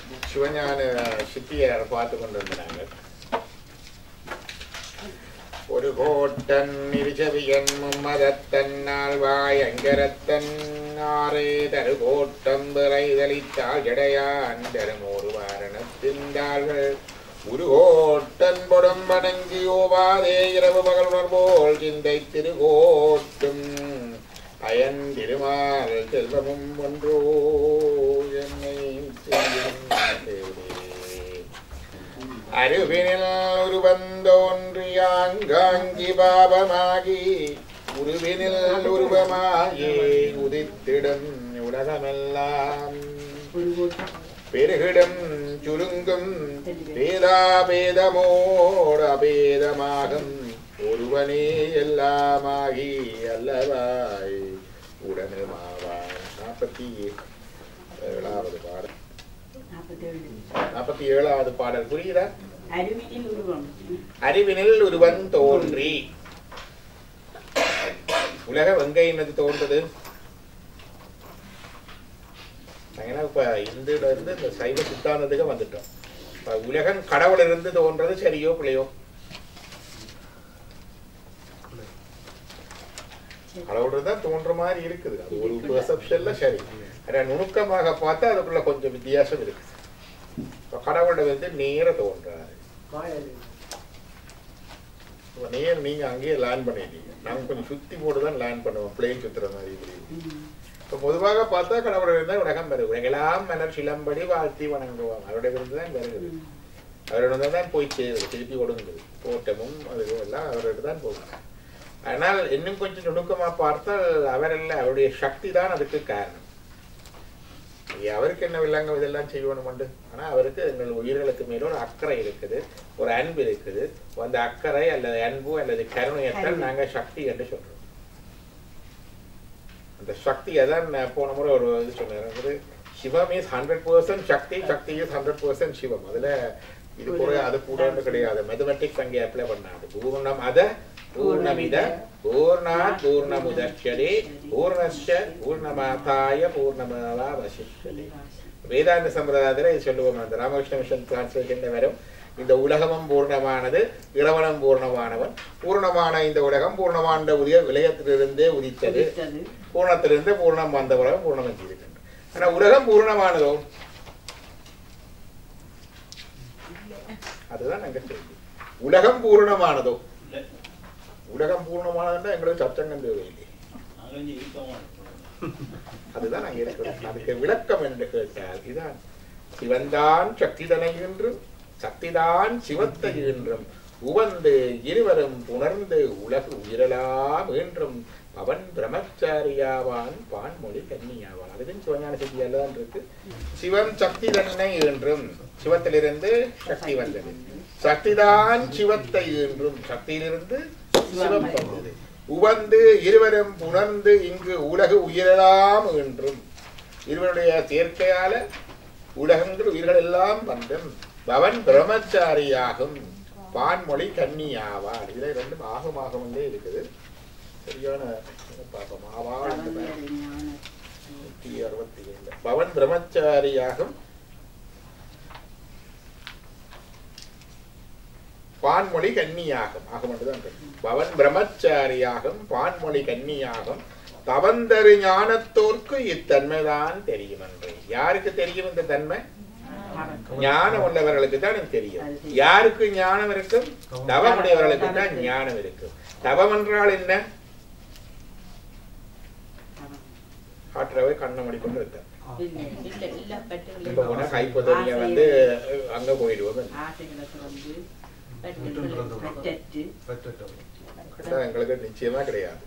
சிவஞான சித்தியார் பார்த்து கொண்டிருந்தாங்க ஒரு கோட்டன் இருச்சவியன் மும்மதத்தன்னால் வாயங்கரத்தன் ஆரே தரு கோட்டம் விரைதளித்தாள் ஜடையான் தரும் ஒரு வாரணத்தின்றார்கள் ஒரு கோட்டன் பொடும் வணங்கி ஓவாதே இரவு பகல் உணர்வோல் சிந்தை திருகோட்டும் அயன் திருமால் செல்வமும் ஒன்றோ என்னை செய்யும் தேவே. அருவினில் உருவந்தோன்றியாங்காங்கி பாபமாகி உருவினில் உருவமாகி உதித்திடும் உலகமெல்லாம் பெருகிடும் சுருங்கும் வேதாபேதமோட அபேதமாகும் ஒருவனே எல்லாமாகி அல்லவாய் உடனுமாவான் நாற்பத்தி ஏழாவது பாடல் நாற்பத்தி ஏழாவது பாடல் புரியுதா அருவியில் உருவம் அறிவினில் ஒருவன் தோன்றி உலக வெங்கை என்னது தோன்றது ஏன்னா இப்ப இந்துல இருந்து இந்த சைவ சித்தாந்தத்துக்கு வந்துட்டோம் இப்ப உலகம் கடவுள் இருந்து தோன்றது சரியோ பிள்ளையோ கடவுள் தான் தோன்ற மாதிரி இருக்குது அது ஒரு பெர்செப்ஷன்ல சரி ஆனா நுணுக்கமாக பார்த்தா அதுக்குள்ள கொஞ்சம் வித்தியாசம் இருக்குது இப்ப கடவுளை வந்து நேர தோன்றாரு இப்ப நேர் நீங்க அங்கேயே லேண்ட் பண்ணிட்டீங்க நாங்க கொஞ்சம் சுத்தி போட்டு தான் லேண்ட் பண்ணுவோம் பிளேன் சுத்துற மாதிரி இப்படி. இப்ப பொதுவாக பார்த்தா கடவுள் இருந்தால் உலகம் பெறும் உலகெல்லாம் மலர் சிலம்படி வாழ்த்தி வணங்குவாங்க அவருடைய விருந்து தான் பெறுகிறது அவரிடம் தான் போய் சேருது திருப்பி ஒடுங்குது தோட்டமும் அது எல்லாம் அவர்கிட்ட தான் போகுது ஆனால் இன்னும் கொஞ்சம் நுணுக்கமா பார்த்தால் அவர் அல்ல அவருடைய சக்தி தான் அதுக்கு காரணம் ஐயா, அவருக்கு என்ன வில்லங்கம் இதெல்லாம் செய்யணும் உண்டு ஆனா அவருக்கு எங்கள் உயிர்களுக்கு மேல ஒரு அக்கறை இருக்குது ஒரு அன்பு இருக்குது அந்த அக்கறை அல்லது அன்பு அல்லது கருணையத்தான் நாங்க சக்தி என்று சொல்றோம் அந்த சக்தியை தான் நான் போன முறை ஒரு இது சொன்னேன் Shivam is hundred percent Shakti Shakti is hundred percent Shivam அதுல இது கூட அது கூடன்னு கிடையாது மேத்தமெட்டிக்ஸ் அங்கே அப்ளை பண்ணாது பூர்ணம் அத பூர்ணமித பூர்ணாத் பூர்ணமுதட்சதே பூர்ணஸ்ய பூர்ணமாதாய பூர்ணமாவா வசிஷ்யதே வேதாந்த சம்பிரதாயத்தில் இது சொல்லுவோம் அந்த ராமகிருஷ்ண மிஷன் டிரான்ஸ்லேஷன் வரும் இந்த உலகமும் பூர்ணமானது இளவனம் பூர்ணமானவன் பூர்ணமான இந்த உலகம் பூர்ணமான உதய விலயத்திலிருந்தே உதித்தது உதித்தது. பூர்ணத்திலிருந்து பூர்ணம் வந்த உலகம் பூர்ணம் இருக்கின்றது ஆனா உலகம் பூர்ணமானதோ அதுதான் நாங்க கேள்வி உலகம் பூர்ணமானதோ உலகம் பூர்ணமானதுன்னா எங்களுக்கு சச்சங்கம் தேவையில்லை அதுதான் அங்க இருக்கிறோம் அதுக்கு விளக்கம் என்று கேட்டால் இதான் சிவன்தான் சக்திதனை என்றும் சக்திதான் சிவத்தை என்றும் உவந்து இருவரும் புணர்ந்து உலகு உயிரலாம் என்றும் அவன் பிரம்மச்சாரியாவான் பான்மொழி கன்னியாவான் அதுவும் சிவஞான சக்தியால தான் இருக்கு சிவன் சக்தி தன்னை என்றும் சிவத்திலிருந்து சக்தி வந்தது சக்திதான் சிவத்தை என்றும் சக்தியிலிருந்து சிவம் வந்தது உவந்து இருவரும் புணர்ந்து இங்கு உலகு உயிரலாம் என்றும் இருவருடைய சேர்க்கையால உலகங்கள் உயிர்கள் எல்லாம் வந்தும் பவன் பிரம்மச்சாரியாகும் பான்மொழி கன்னியாவார் இதுல ரெண்டும் ஆகும் ஆகமுண்டே இருக்குது சரியான இதை பார்ப்போம் ஆவாள் என்று பாருங்க. நூற்றி அறுபத்தி ஏழு பவன் பிரம்மச்சாரியாகும் பான்மொழி கன்னியாகும் ஆகும் என்றுதான் இருக்கு. பவன் பிரம்மச்சாரியாகும் பான்மொழி கன்னியாகும் தவந்தரு ஞானத்தோர்க்கு இத்தன்மைதான் தெரியும் என்று யாருக்கு தெரியும் இந்த தன்மை ஞானம் உள்ளவர்களுக்கு தான் இது தெரியும் யாருக்கு ஞானம் இருக்கும் தவமுடையவர்களுக்கு தான் ஞானம் இருக்கும் தவம் என்றால் என்ன காற்றவை கண்ணை மூடிக்கொண்டு இருக்க இல்ல, இல்ல, இல்ல, பெற்றோர்கள் இப்ப போனா கைப்பொதலிய வந்து அங்க போயிடுவோம் ஆசைகளுக்கு வந்து பெற்றோர்களை பற்றற்று அதான் எங்களுக்கு நிச்சயமா கிடையாது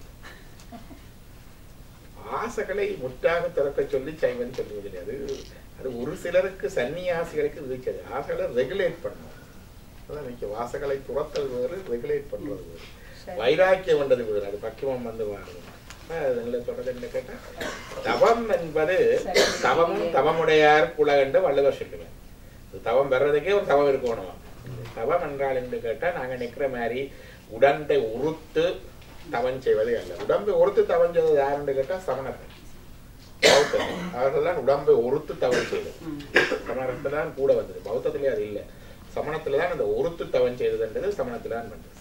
ஆசைகளை முற்றாக திறக்க சொல்லி சைவன் சொல்லுவதில்லை அது அது ஒரு சிலருக்கு சன்னியாசிகளுக்கு விதிக்கிறது ஆசைகளை ரெகுலேட் பண்ணணும் அதான் நிக்க வாசகளை துரத்தல் வேறு ரெகுலேட் பண்றது வேறு வைராக்கியம் வந்தது வேறு அது பக்குவம் வந்து வாருது அதுல சொல்றது என்ன கேட்டா தவம் என்பது தவமும் தவமுடையார் புலகண்டு வள்ளுவர் சொல்லுவேன் இது தவம் வர்றதுக்கே ஒரு தவம் இருக்கணும் தவம் என்றால் என்று கேட்டா நாங்க நிக்கிற மாதிரி உடம்பை உறுத்து தவம் செய்வதே அல்ல உடம்பை உறுத்து தவம் செய்வது யாருன்னு கேட்டா சமணர்கள் பௌத்தர்கள் அவர்கள் தான் உடம்பை ஒருத்து தவறு செய்தது ம். சமணத்துல தான் கூட வந்தது பௌத்தத்திலே அது இல்லை சமணத்துல தான் அந்த ஒருத்து தவன் செய்ததுன்றது சமணத்துல தான் வந்தது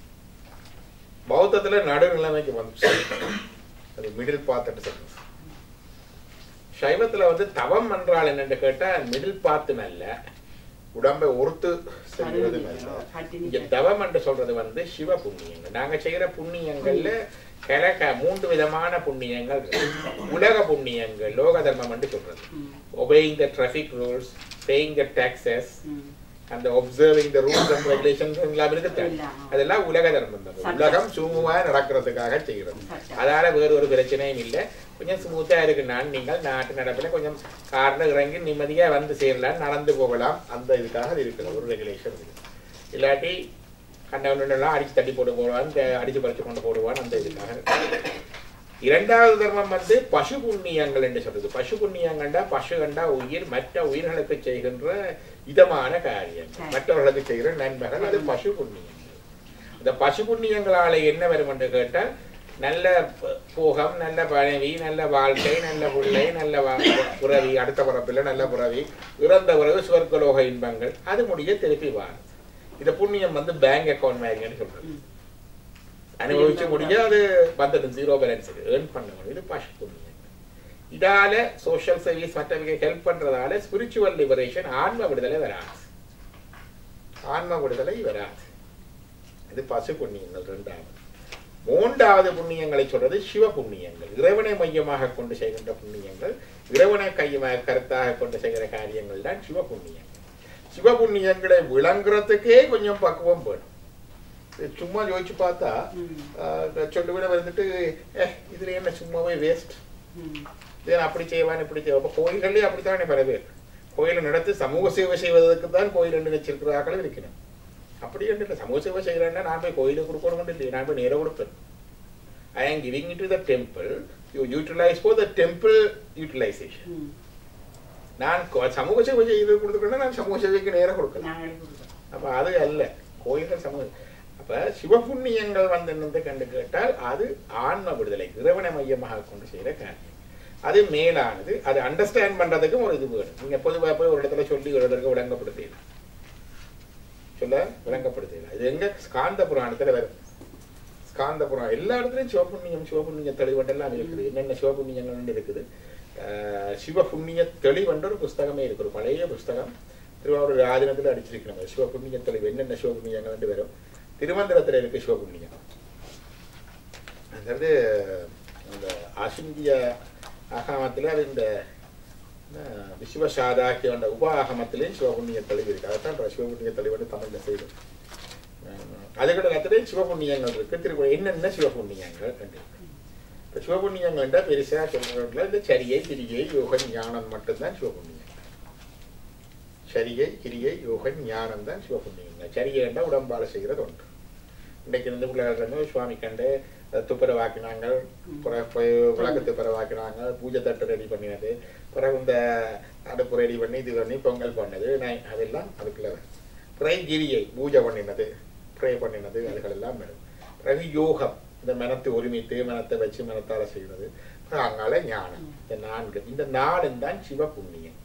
பௌத்தத்துல நடுநிலைமைக்கு வந்துச்சு அது மிடில் பாத்துட்டு சொல்றது சைவத்துல வந்து தவம் என்றால் என்னன்னு கேட்டா மிடில் பாத்து நல்ல உடம்பை ஒருத்து செய்வது நல்ல இங்க தவம் என்று சொல்றது வந்து சிவ புண்ணியங்கள் நாங்க செய்யற புண்ணியங்கள்ல கிழக்க மூன்று விதமான புண்ணியங்கள் இருக்கு. உலக புண்ணியங்கள் லோக தர்மம் என்று சொல்றது ம். obeying the traffic rules paying the taxes ம். அந்த observing the rules and regulations எல்லாம் இருக்குது எல்லாம். அதெல்லாம் உலக தர்மம் தான். சட்டம். உலகம் சுமூகமா நடக்கிறதுக்காக செய்கிறது சட்டம். அதால வேற ஒரு பிரச்சனையும் இல்லை கொஞ்சம் ஸ்மூத்தா இருக்கு நான் நீங்கள் நாட்டு நடப்பில் கொஞ்சம் காரில் இறங்கி நிம்மதியா வந்து சேரலாம் நடந்து போகலாம் அந்த இதுக்காக அது இருக்குது ஒரு ரெகுலேஷன் இருக்கு இல்லாட்டி கண்டவனெல்லாம் அடிச்சு தட்டி போட்டு போடுவான் இந்த அடிச்சு பறிச்சு கொண்டு போடுவான் அந்த இதுக்காக இருக்கு. இரண்டாவது தர்மம் வந்து பசு புண்ணியங்கள் என்று சொல்றது பசு புண்ணியங்கள்டா பசு கண்டா உயிர் மற்ற உயிர்களுக்கு செய்கின்ற இதமான காரியம் மற்றவர்களுக்கு செய்கிற நன்மைகள் அது பசு புண்ணியங்கள் இந்த பசு புண்ணியங்களால என்ன வரும் என்று கேட்டால் நல்ல ப- போகம் நல்ல பதவி நல்ல வாழ்க்கை நல்ல பிள்ளை நல்ல வா- புறவி அடுத்த பிறப்பில் நல்ல புறவி இறந்த பிறகு சுவர்க்கலோக இன்பங்கள் அது முடிய திருப்பி வாரும் இந்த புண்ணியம் வந்து பேங்க் அக்கௌண்ட் மாதிரின்னு சொல்றது ம். அனுபவிச்சு முடிய அது வந்துடும் ஜீரோ பேலன்ஸ் ஏர்ன் பண்ண முடியும் இது பசு புண்ணியம் இதால சோஷியல் சர்வீஸ் மற்றவங்க ஹெல்ப் பண்றதால ஸ்பிரிச்சுவல் லிபரேஷன் ஆன்ம விடுதலை வராது ஆன்ம விடுதலை வராது இது பசு புண்ணியங்கள் ரெண்டாவது மூன்றாவது புண்ணியங்களை சொல்றது சிவ புண்ணியங்கள் இறைவனை மையமாக கொண்டு செய்கின்ற புண்ணியங்கள் இறைவனை கையமாக கருத்தாக கொண்டு செய்கிற காரியங்கள் தான் சிவ புண்ணியங்கள் சிவ புண்ணியங்களை விளங்குறதுக்கே கொஞ்சம் பக்குவம் வேணும் இது சும்மா யோசிச்சு பார்த்தா ம். ஆஹ் சொல்லி விட வந்துட்டு "ஏ, இதுல என்ன சும்மாவே வேஸ்ட் ம். இதை நான் அப்படி செய்வான் இப்படி செய்வான் அப்போ கோயில்கள்லேயே அப்படித்தானே பல பேர் கோயிலை நடத்தி சமூக சேவை செய்வதற்கு தான் கோயில் என்று வச்சிருக்கிறார்கள் இருக்கணும் அப்படி என்று இல்லை சமூக சேவை செய்கிறேன்னா நான் போய் கோயிலுக்கு கொடுக்கணும் இல்லை நான் போய் நேராக கொடுப்பேன் I am giving it to the temple you utilise for the temple utilisation hmm. நான் கொ- சமூக சேவை செய்து கொடுத்துட்டேன்னா நான் சமூக சேவைக்கு நேராக கொடுக்கலாம் நாங்களே கொடுக்குறோம். அப்ப அது அல்ல கோயில்கள் சமூக அப்ப சிவபுண்ணியங்கள் வந்து என்னது கண்டு கேட்டால் அது ஆன்ம விடுதலை இறைவனை மையமாக கொண்டு செய்யற காரியம் அது மேலானது அது அண்டர்ஸ்டாண்ட் பண்றதுக்கும் ஒரு இது வேணும் நீங்க பொதுவாக போய் ஒரு இடத்துல சொல்லி ஒரு இடத்துக்கு விளங்கப்படுத்தலாம் சொல்ல விளங்கப்படுத்தலாம் இது எங்க ஸ்காந்த புராணத்துல வரும் ஸ்காந்த புராணம் எல்லா இடத்துலயும் சிவபுண்ணியம் சிவபுண்ணிய தெளிவண்டெல்லாம் இருக்குது என்னென்ன சிவபுண்ணியங்கள் இருக்குது ஆஹ் சிவபுண்ணிய தெளிவன்ற ஒரு புஸ்தகமே இருக்கு ஒரு பழைய புஸ்தகம் திருவாரூர் ஆதினத்தில் அடிச்சிருக்கணும் சிவபுண்ணிய தெளிவு என்னென்ன சிவபுண்ணியங்கள் ரெண்டு பேரும் திருமந்திரத்துல இருக்கு சிவபுண்ணியம் அதாவது அந்த அசிந்திய ஆகமத்தில் அது இந்த அஹ், விஸ்வசாதாக்கிய என்ற உப ஆகமத்திலேயும் சிவபுண்ணிய தெளிவு இருக்கு அதான் சிவபுண்ணிய தெளிவுன்னு தமிழ்ல செய்யும் அதுக்கிட்ட இடத்துலையும் சிவபுண்ணியங்கள் இருக்கு திருக்குறள் என்னென்ன சிவபுண்ணியங்கள் என்று இருக்கு. இப்ப சிவபுண்ணியங்கள்ன்ற பெருசா சொல்றதுல இந்த சரியை கிரியை யோக ஞானம் மட்டும்தான் சிவபுண்ணியம் சரியை கிரியை யோக ஞானம் தான் சிவபுண்ணியங்கள் சரியை கண்டா உடம்பால செய்கிறது ஒன்று இன்றைக்கு இருந்து பிள்ளைகள் சுவாமி கண்டு அஹ், துப்புரவாக்கினாங்க பிறகு போய் விளக்கு துப்புரவாக்கினாங்க பூஜை தட்டு ரெடி பண்ணினது பிறகு இந்த அடுப்பு ரெடி பண்ணி இது பண்ணி பொங்கல் பண்ணது நான் அதெல்லாம் அதுக்குள்ள வரும். பிறகு கிரியை பூஜை பண்ணினது ப்ரே பண்ணினது அதுகளெல்லாம் வரும் பிறகு யோகம் இந்த மனத்தை ஒருமித்து மனத்தை வச்சு மனத்தால செய்கிறது பிறகு அங்கால ஞானம் இந்த நான்கு இந்த நாடும் தான் சிவ புண்ணியம்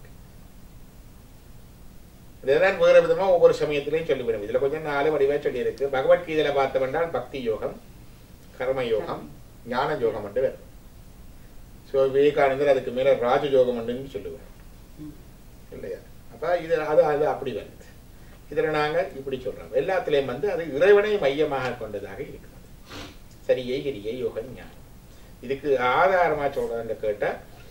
இதுதான் வேற விதமா ஒவ்வொரு சமயத்திலையும் சொல்லிவிடும் இதுல கொஞ்சம் நாலு வடிவா சொல்லி இருக்கு பகவத்கீதையில பார்த்தவென்றால் பக்தி யோகம் கர்ம யோகம் ஞான யோகம் என்று வரும் ஸோ விவேகானந்தர் அதுக்கு மேல ராஜ யோகம் என்று சொல்லுவார் ம். இல்லையா அப்ப இது அது அது அப்படி வருது இதுல நாங்க இப்படி சொல்றோம் எல்லாத்துலயும் வந்து அது இறைவனை மையமாக கொண்டதாக இருக்கிறது சரியை கிரியை யோகம் ஞானம் இதுக்கு ஆதாரமா சொல்றதுன்னு கேட்டா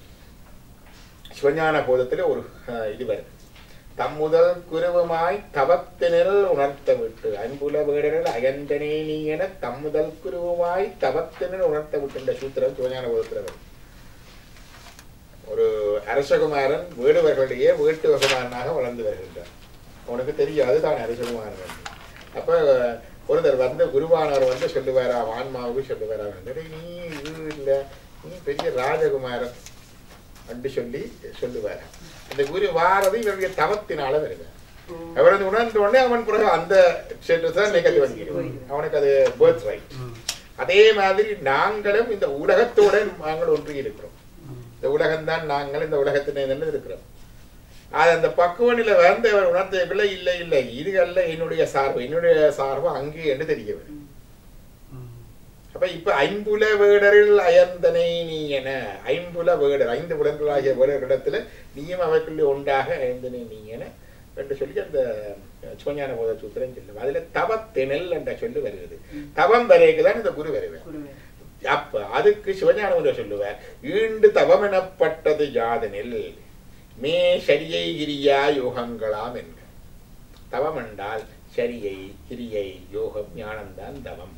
சிவஞான போதத்துல ஒரு அஹ், இது வருது தம்முதல் குருவுமாய் தவத்தினில் உணர்த்த விட்டு அன்புல வேடனில் அயந்தனே நீ என தம்முதல் குருவுமாய் தவத்தினில் உணர்த்த விட்டு இந்த சூத்திரம் சிவஞான போதத்துல வருது ஒரு அரசகுமாரன் வேடுவர்களிடையே வேட்டுவகுமாரனாக வளர்ந்து வருகின்றார் உனக்கு தெரியாது தான் அரசகுமாரன் என்று. அப்ப ஒருத்தர் வந்து குருவானவர் வந்து சொல்லுவாராம் ஆன்மாவுக்கு சொல்லுவாராம் "டேய், நீ இது இல்ல நீ பெரிய ராஜகுமாரன் அப்படி சொல்லி சொல்லுவார் அந்த குரு வாரது இவருடைய தவத்தினால வருவார் ஓ. அவர் வந்து உணர்ந்த உடனே அவன் பிறகு அந்த ஸ்டேட்டஸ் தான் நெகட்டிவ் வந்துடும் அவனுக்கு அது பேர்த் ரைட் அதே மாதிரி நாங்களும் இந்த உலகத்தோட நாங்கள் ஒன்றி இருக்கிறோம் இந்த உலகம்தான் நாங்கள் இந்த உலகத்தினை நின்று இருக்கிறோம் அது அந்த பக்குவனில வந்து அவர் உணர்த்தவில்லை இல்லை இல்லை இது அல்ல என்னுடைய சார்பு என்னுடைய சார்பு அங்கே என்று தெரிய வரும் அப்ப இப்ப ஐம்புல வேடரில் அயர்ந்தனை நீ என ஐம்புல வேடர் ஐந்து புலன்களாகிய வேடர்களிடத்துல நீயும் அவர்களுடைய ஒன்றாக அயர்ந்தனை நீ என என்று சொல்லி அந்த சிவஞான போத சூத்திரம் சொல்லும் அதுல தவத்திணல் என்ற சொல்லு வருகிறது தவம் வரைக்கு தான் இந்த குரு வருவேன் குருவே. அப்ப அதுக்கு சிவஞானம் சொல்லுவார் ஈண்டு தவம் எனப்பட்டது யாதனில் மே சரியை கிரியா யோகங்களாம் என்க தவம் என்றால் சரியை கிரியை யோகம் ஞானம்தான் தவம்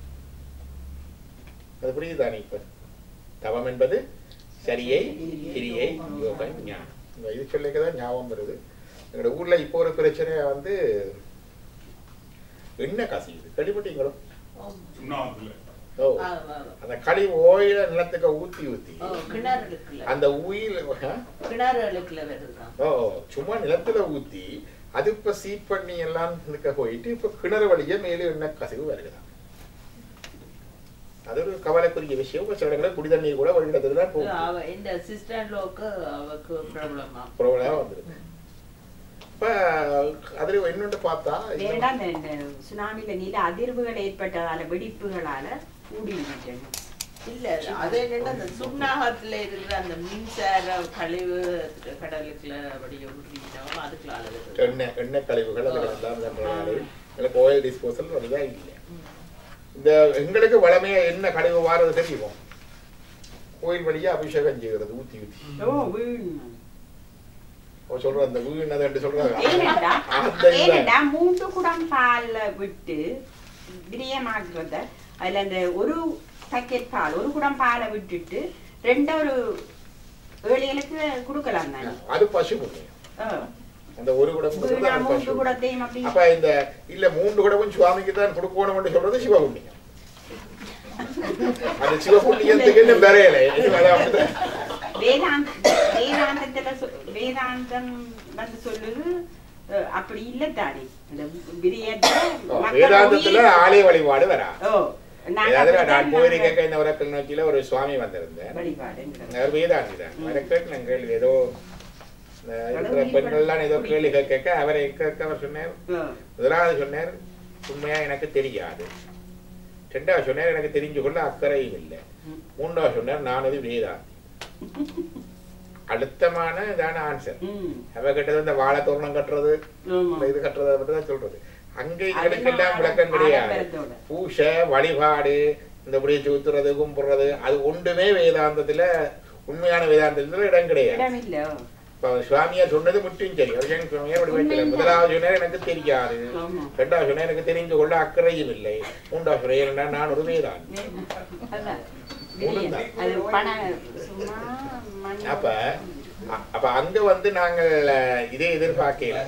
அது புரியுதானே இப்ப தவம் என்பது சரியை கிரியை யோகம் ஞானம் இந்த இது சொல்லிக்கதான் ஞாபகம் வருது எங்களோட ஊர்ல இப்போ ஒரு பிரச்சனை வந்து எண்ணெய் கசியுது கேள்விப்பட்டீங்களோ சுண்ணாம்புல ஓ ஆ, ஆ, ஆ. அந்த களி ஓயில நிலத்துக்கு ஊத்தி ஊத்தி ஓ, கிணறுகளுக்குள்ள அந்த உயில் கிணறுகளுக்குள்ள வருதுதான் ஓ சும்மா நிலத்துல ஊத்தி அது இப்ப சீட் பண்ணி எல்லாம் இருக்க போயிட்டு இப்ப கிணறு வழியா மேலே என்ன கசிவு வருகிறான் அது ஒரு கவலைக்குரிய விஷயம் இப்ப சில இடங்களில் குடி தண்ணீர் கூட ஒரு இடத்துல தான் போகும் அவ இந்த சிஸ்டர் லோக்கு அவக்கு ப்ராப்ளமா ப்ராப்ளம் வந்துருக்கு இப்ப அதுல இன்னொன்று பார்த்தா வேறடா இந்த இந்த சுனாமில நில அதிர்வுகள் ஏற்பட்டதால வெடிப்புகளால கூடி விட்டேன் இல்ல அது என்னன்னா அந்த சுண்ணாகத்துல இருக்கிற அந்த மின்சார கழிவு கடலுக்குள்ள அப்படியே விட்டுட்டோம் அதுக்குள்ள வருது எண்ணெய் எண்ணெய் கழிவுகள் அதுகள் எல்லாம் பண்றதால எங்களுக்கு ஆயில் டிஸ்போசல் வருதா இல்லை இந்த எங்களுக்கு வளமையா என்ன கழிவு வாரது தெரியுமோ கோயில் வழியா அபிஷேகம் செய்கிறது ஊத்தி ஊத்தி ஓ வீண் அவ சொல்ற அந்த வீணது என்று சொல்றாங்க ஏனெண்டா அந்த இதுதான். ஏனெண்டா மூன்று குடம் பால்ல விட்டு பிரியமாக்குறத அதுல அந்த ஒரு பாக்கெட் பால் ஒரு குடம் பாலை விட்டுட்டு ரெண்டொரு ஏழைகளுக்கு கொடுக்கலாம் தானே அது பசு புண்ணியம் ஆ. அந்த ஒரு குடம் கொடுத்தது வீணா அது மூன்று பசு குடத்தையும் அப்படி அப்ப இந்த இல்ல மூன்று குடமும் சுவாமிக்கு தான் கொடுக்கணும் சொல்றது சிவபுண்ணியம் அது சிவபுண்ணியத்துக்கு இன்னும் வரையலை அதான் அப்படிதான். வேதாந்த வேதாந்தத்துல சொ- வேதாந்தம் வந்து சொல்லுது அஹ், அப்படி இல்ல தானே இந்த விரியத்தை ஓ, மக்கள் வேதாந்தத்துல உயிர்- ஆலய வழிபாடு வரா ஓ நாங்க அதாவது நான் அப்படித்தான் போயிருக்க இந்த உரக்கல் நோக்கியில ஒரு சுவாமி வந்திருந்தேன் வழிபாடுங்கிறது. அவர் வேதாந்தி தான் அவரை கேட்டு நான் கேள்வி ஏதோ இந்த இருக்கிற பெண்கள்லாம் ஏதோ கேள்வி கேட்க அவரை கேட்க அவர் சொன்னார் ஓ, முதலாவது சொன்னார் உண்மையா எனக்கு தெரியாது ரெண்டாவது சொன்னார் எனக்கு தெரிஞ்சு கொள்ள அக்கறையும் இல்லை ம். மூன்றாவது சொன்னார் நான் ஒரு வேதாந்தி அழுத்தமான இதான ஆன்சர் ம், அவ கிட்டது இந்த வாழை தோரணம் கட்டுறது ஆமா. இந்த இது கட்டுறதை மட்டும் தான் சொல்றது அங்க அது எங்களுக்கெல்லாம் நான் விளக்கம் கிடையாது ஆடம்பரத்தோட. பூசை வழிபாடு இந்த இப்படி சுத்துறது கும்பிடுறது அது ஒன்றுமே வேதாந்தத்துல உண்மையான வேதாந்தத்துல இடம் கிடையாது இடம் இல்ல இப்ப சுவாமியா சொன்னது மட்டும் சரி அர்ஜன் சுவாமியா அப்படி வைக்கல உண்மைதான். முதலாவது சொன்னார் எனக்கு தெரியாது ஆமா. ரெண்டாவது சொன்னார் எனக்கு தெரிந்து கொள்ள அக்கறையும் இல்லை மூன்றாவது சொன்னார் ஏனென்றால் நான் ஒரு வேதாந்தி அதான். விரியன். அது பண சும்மா மண் அப்ப அ- அப்ப அங்க வந்து நாங்கள் அஹ், இதை எதிர்பார்க்கல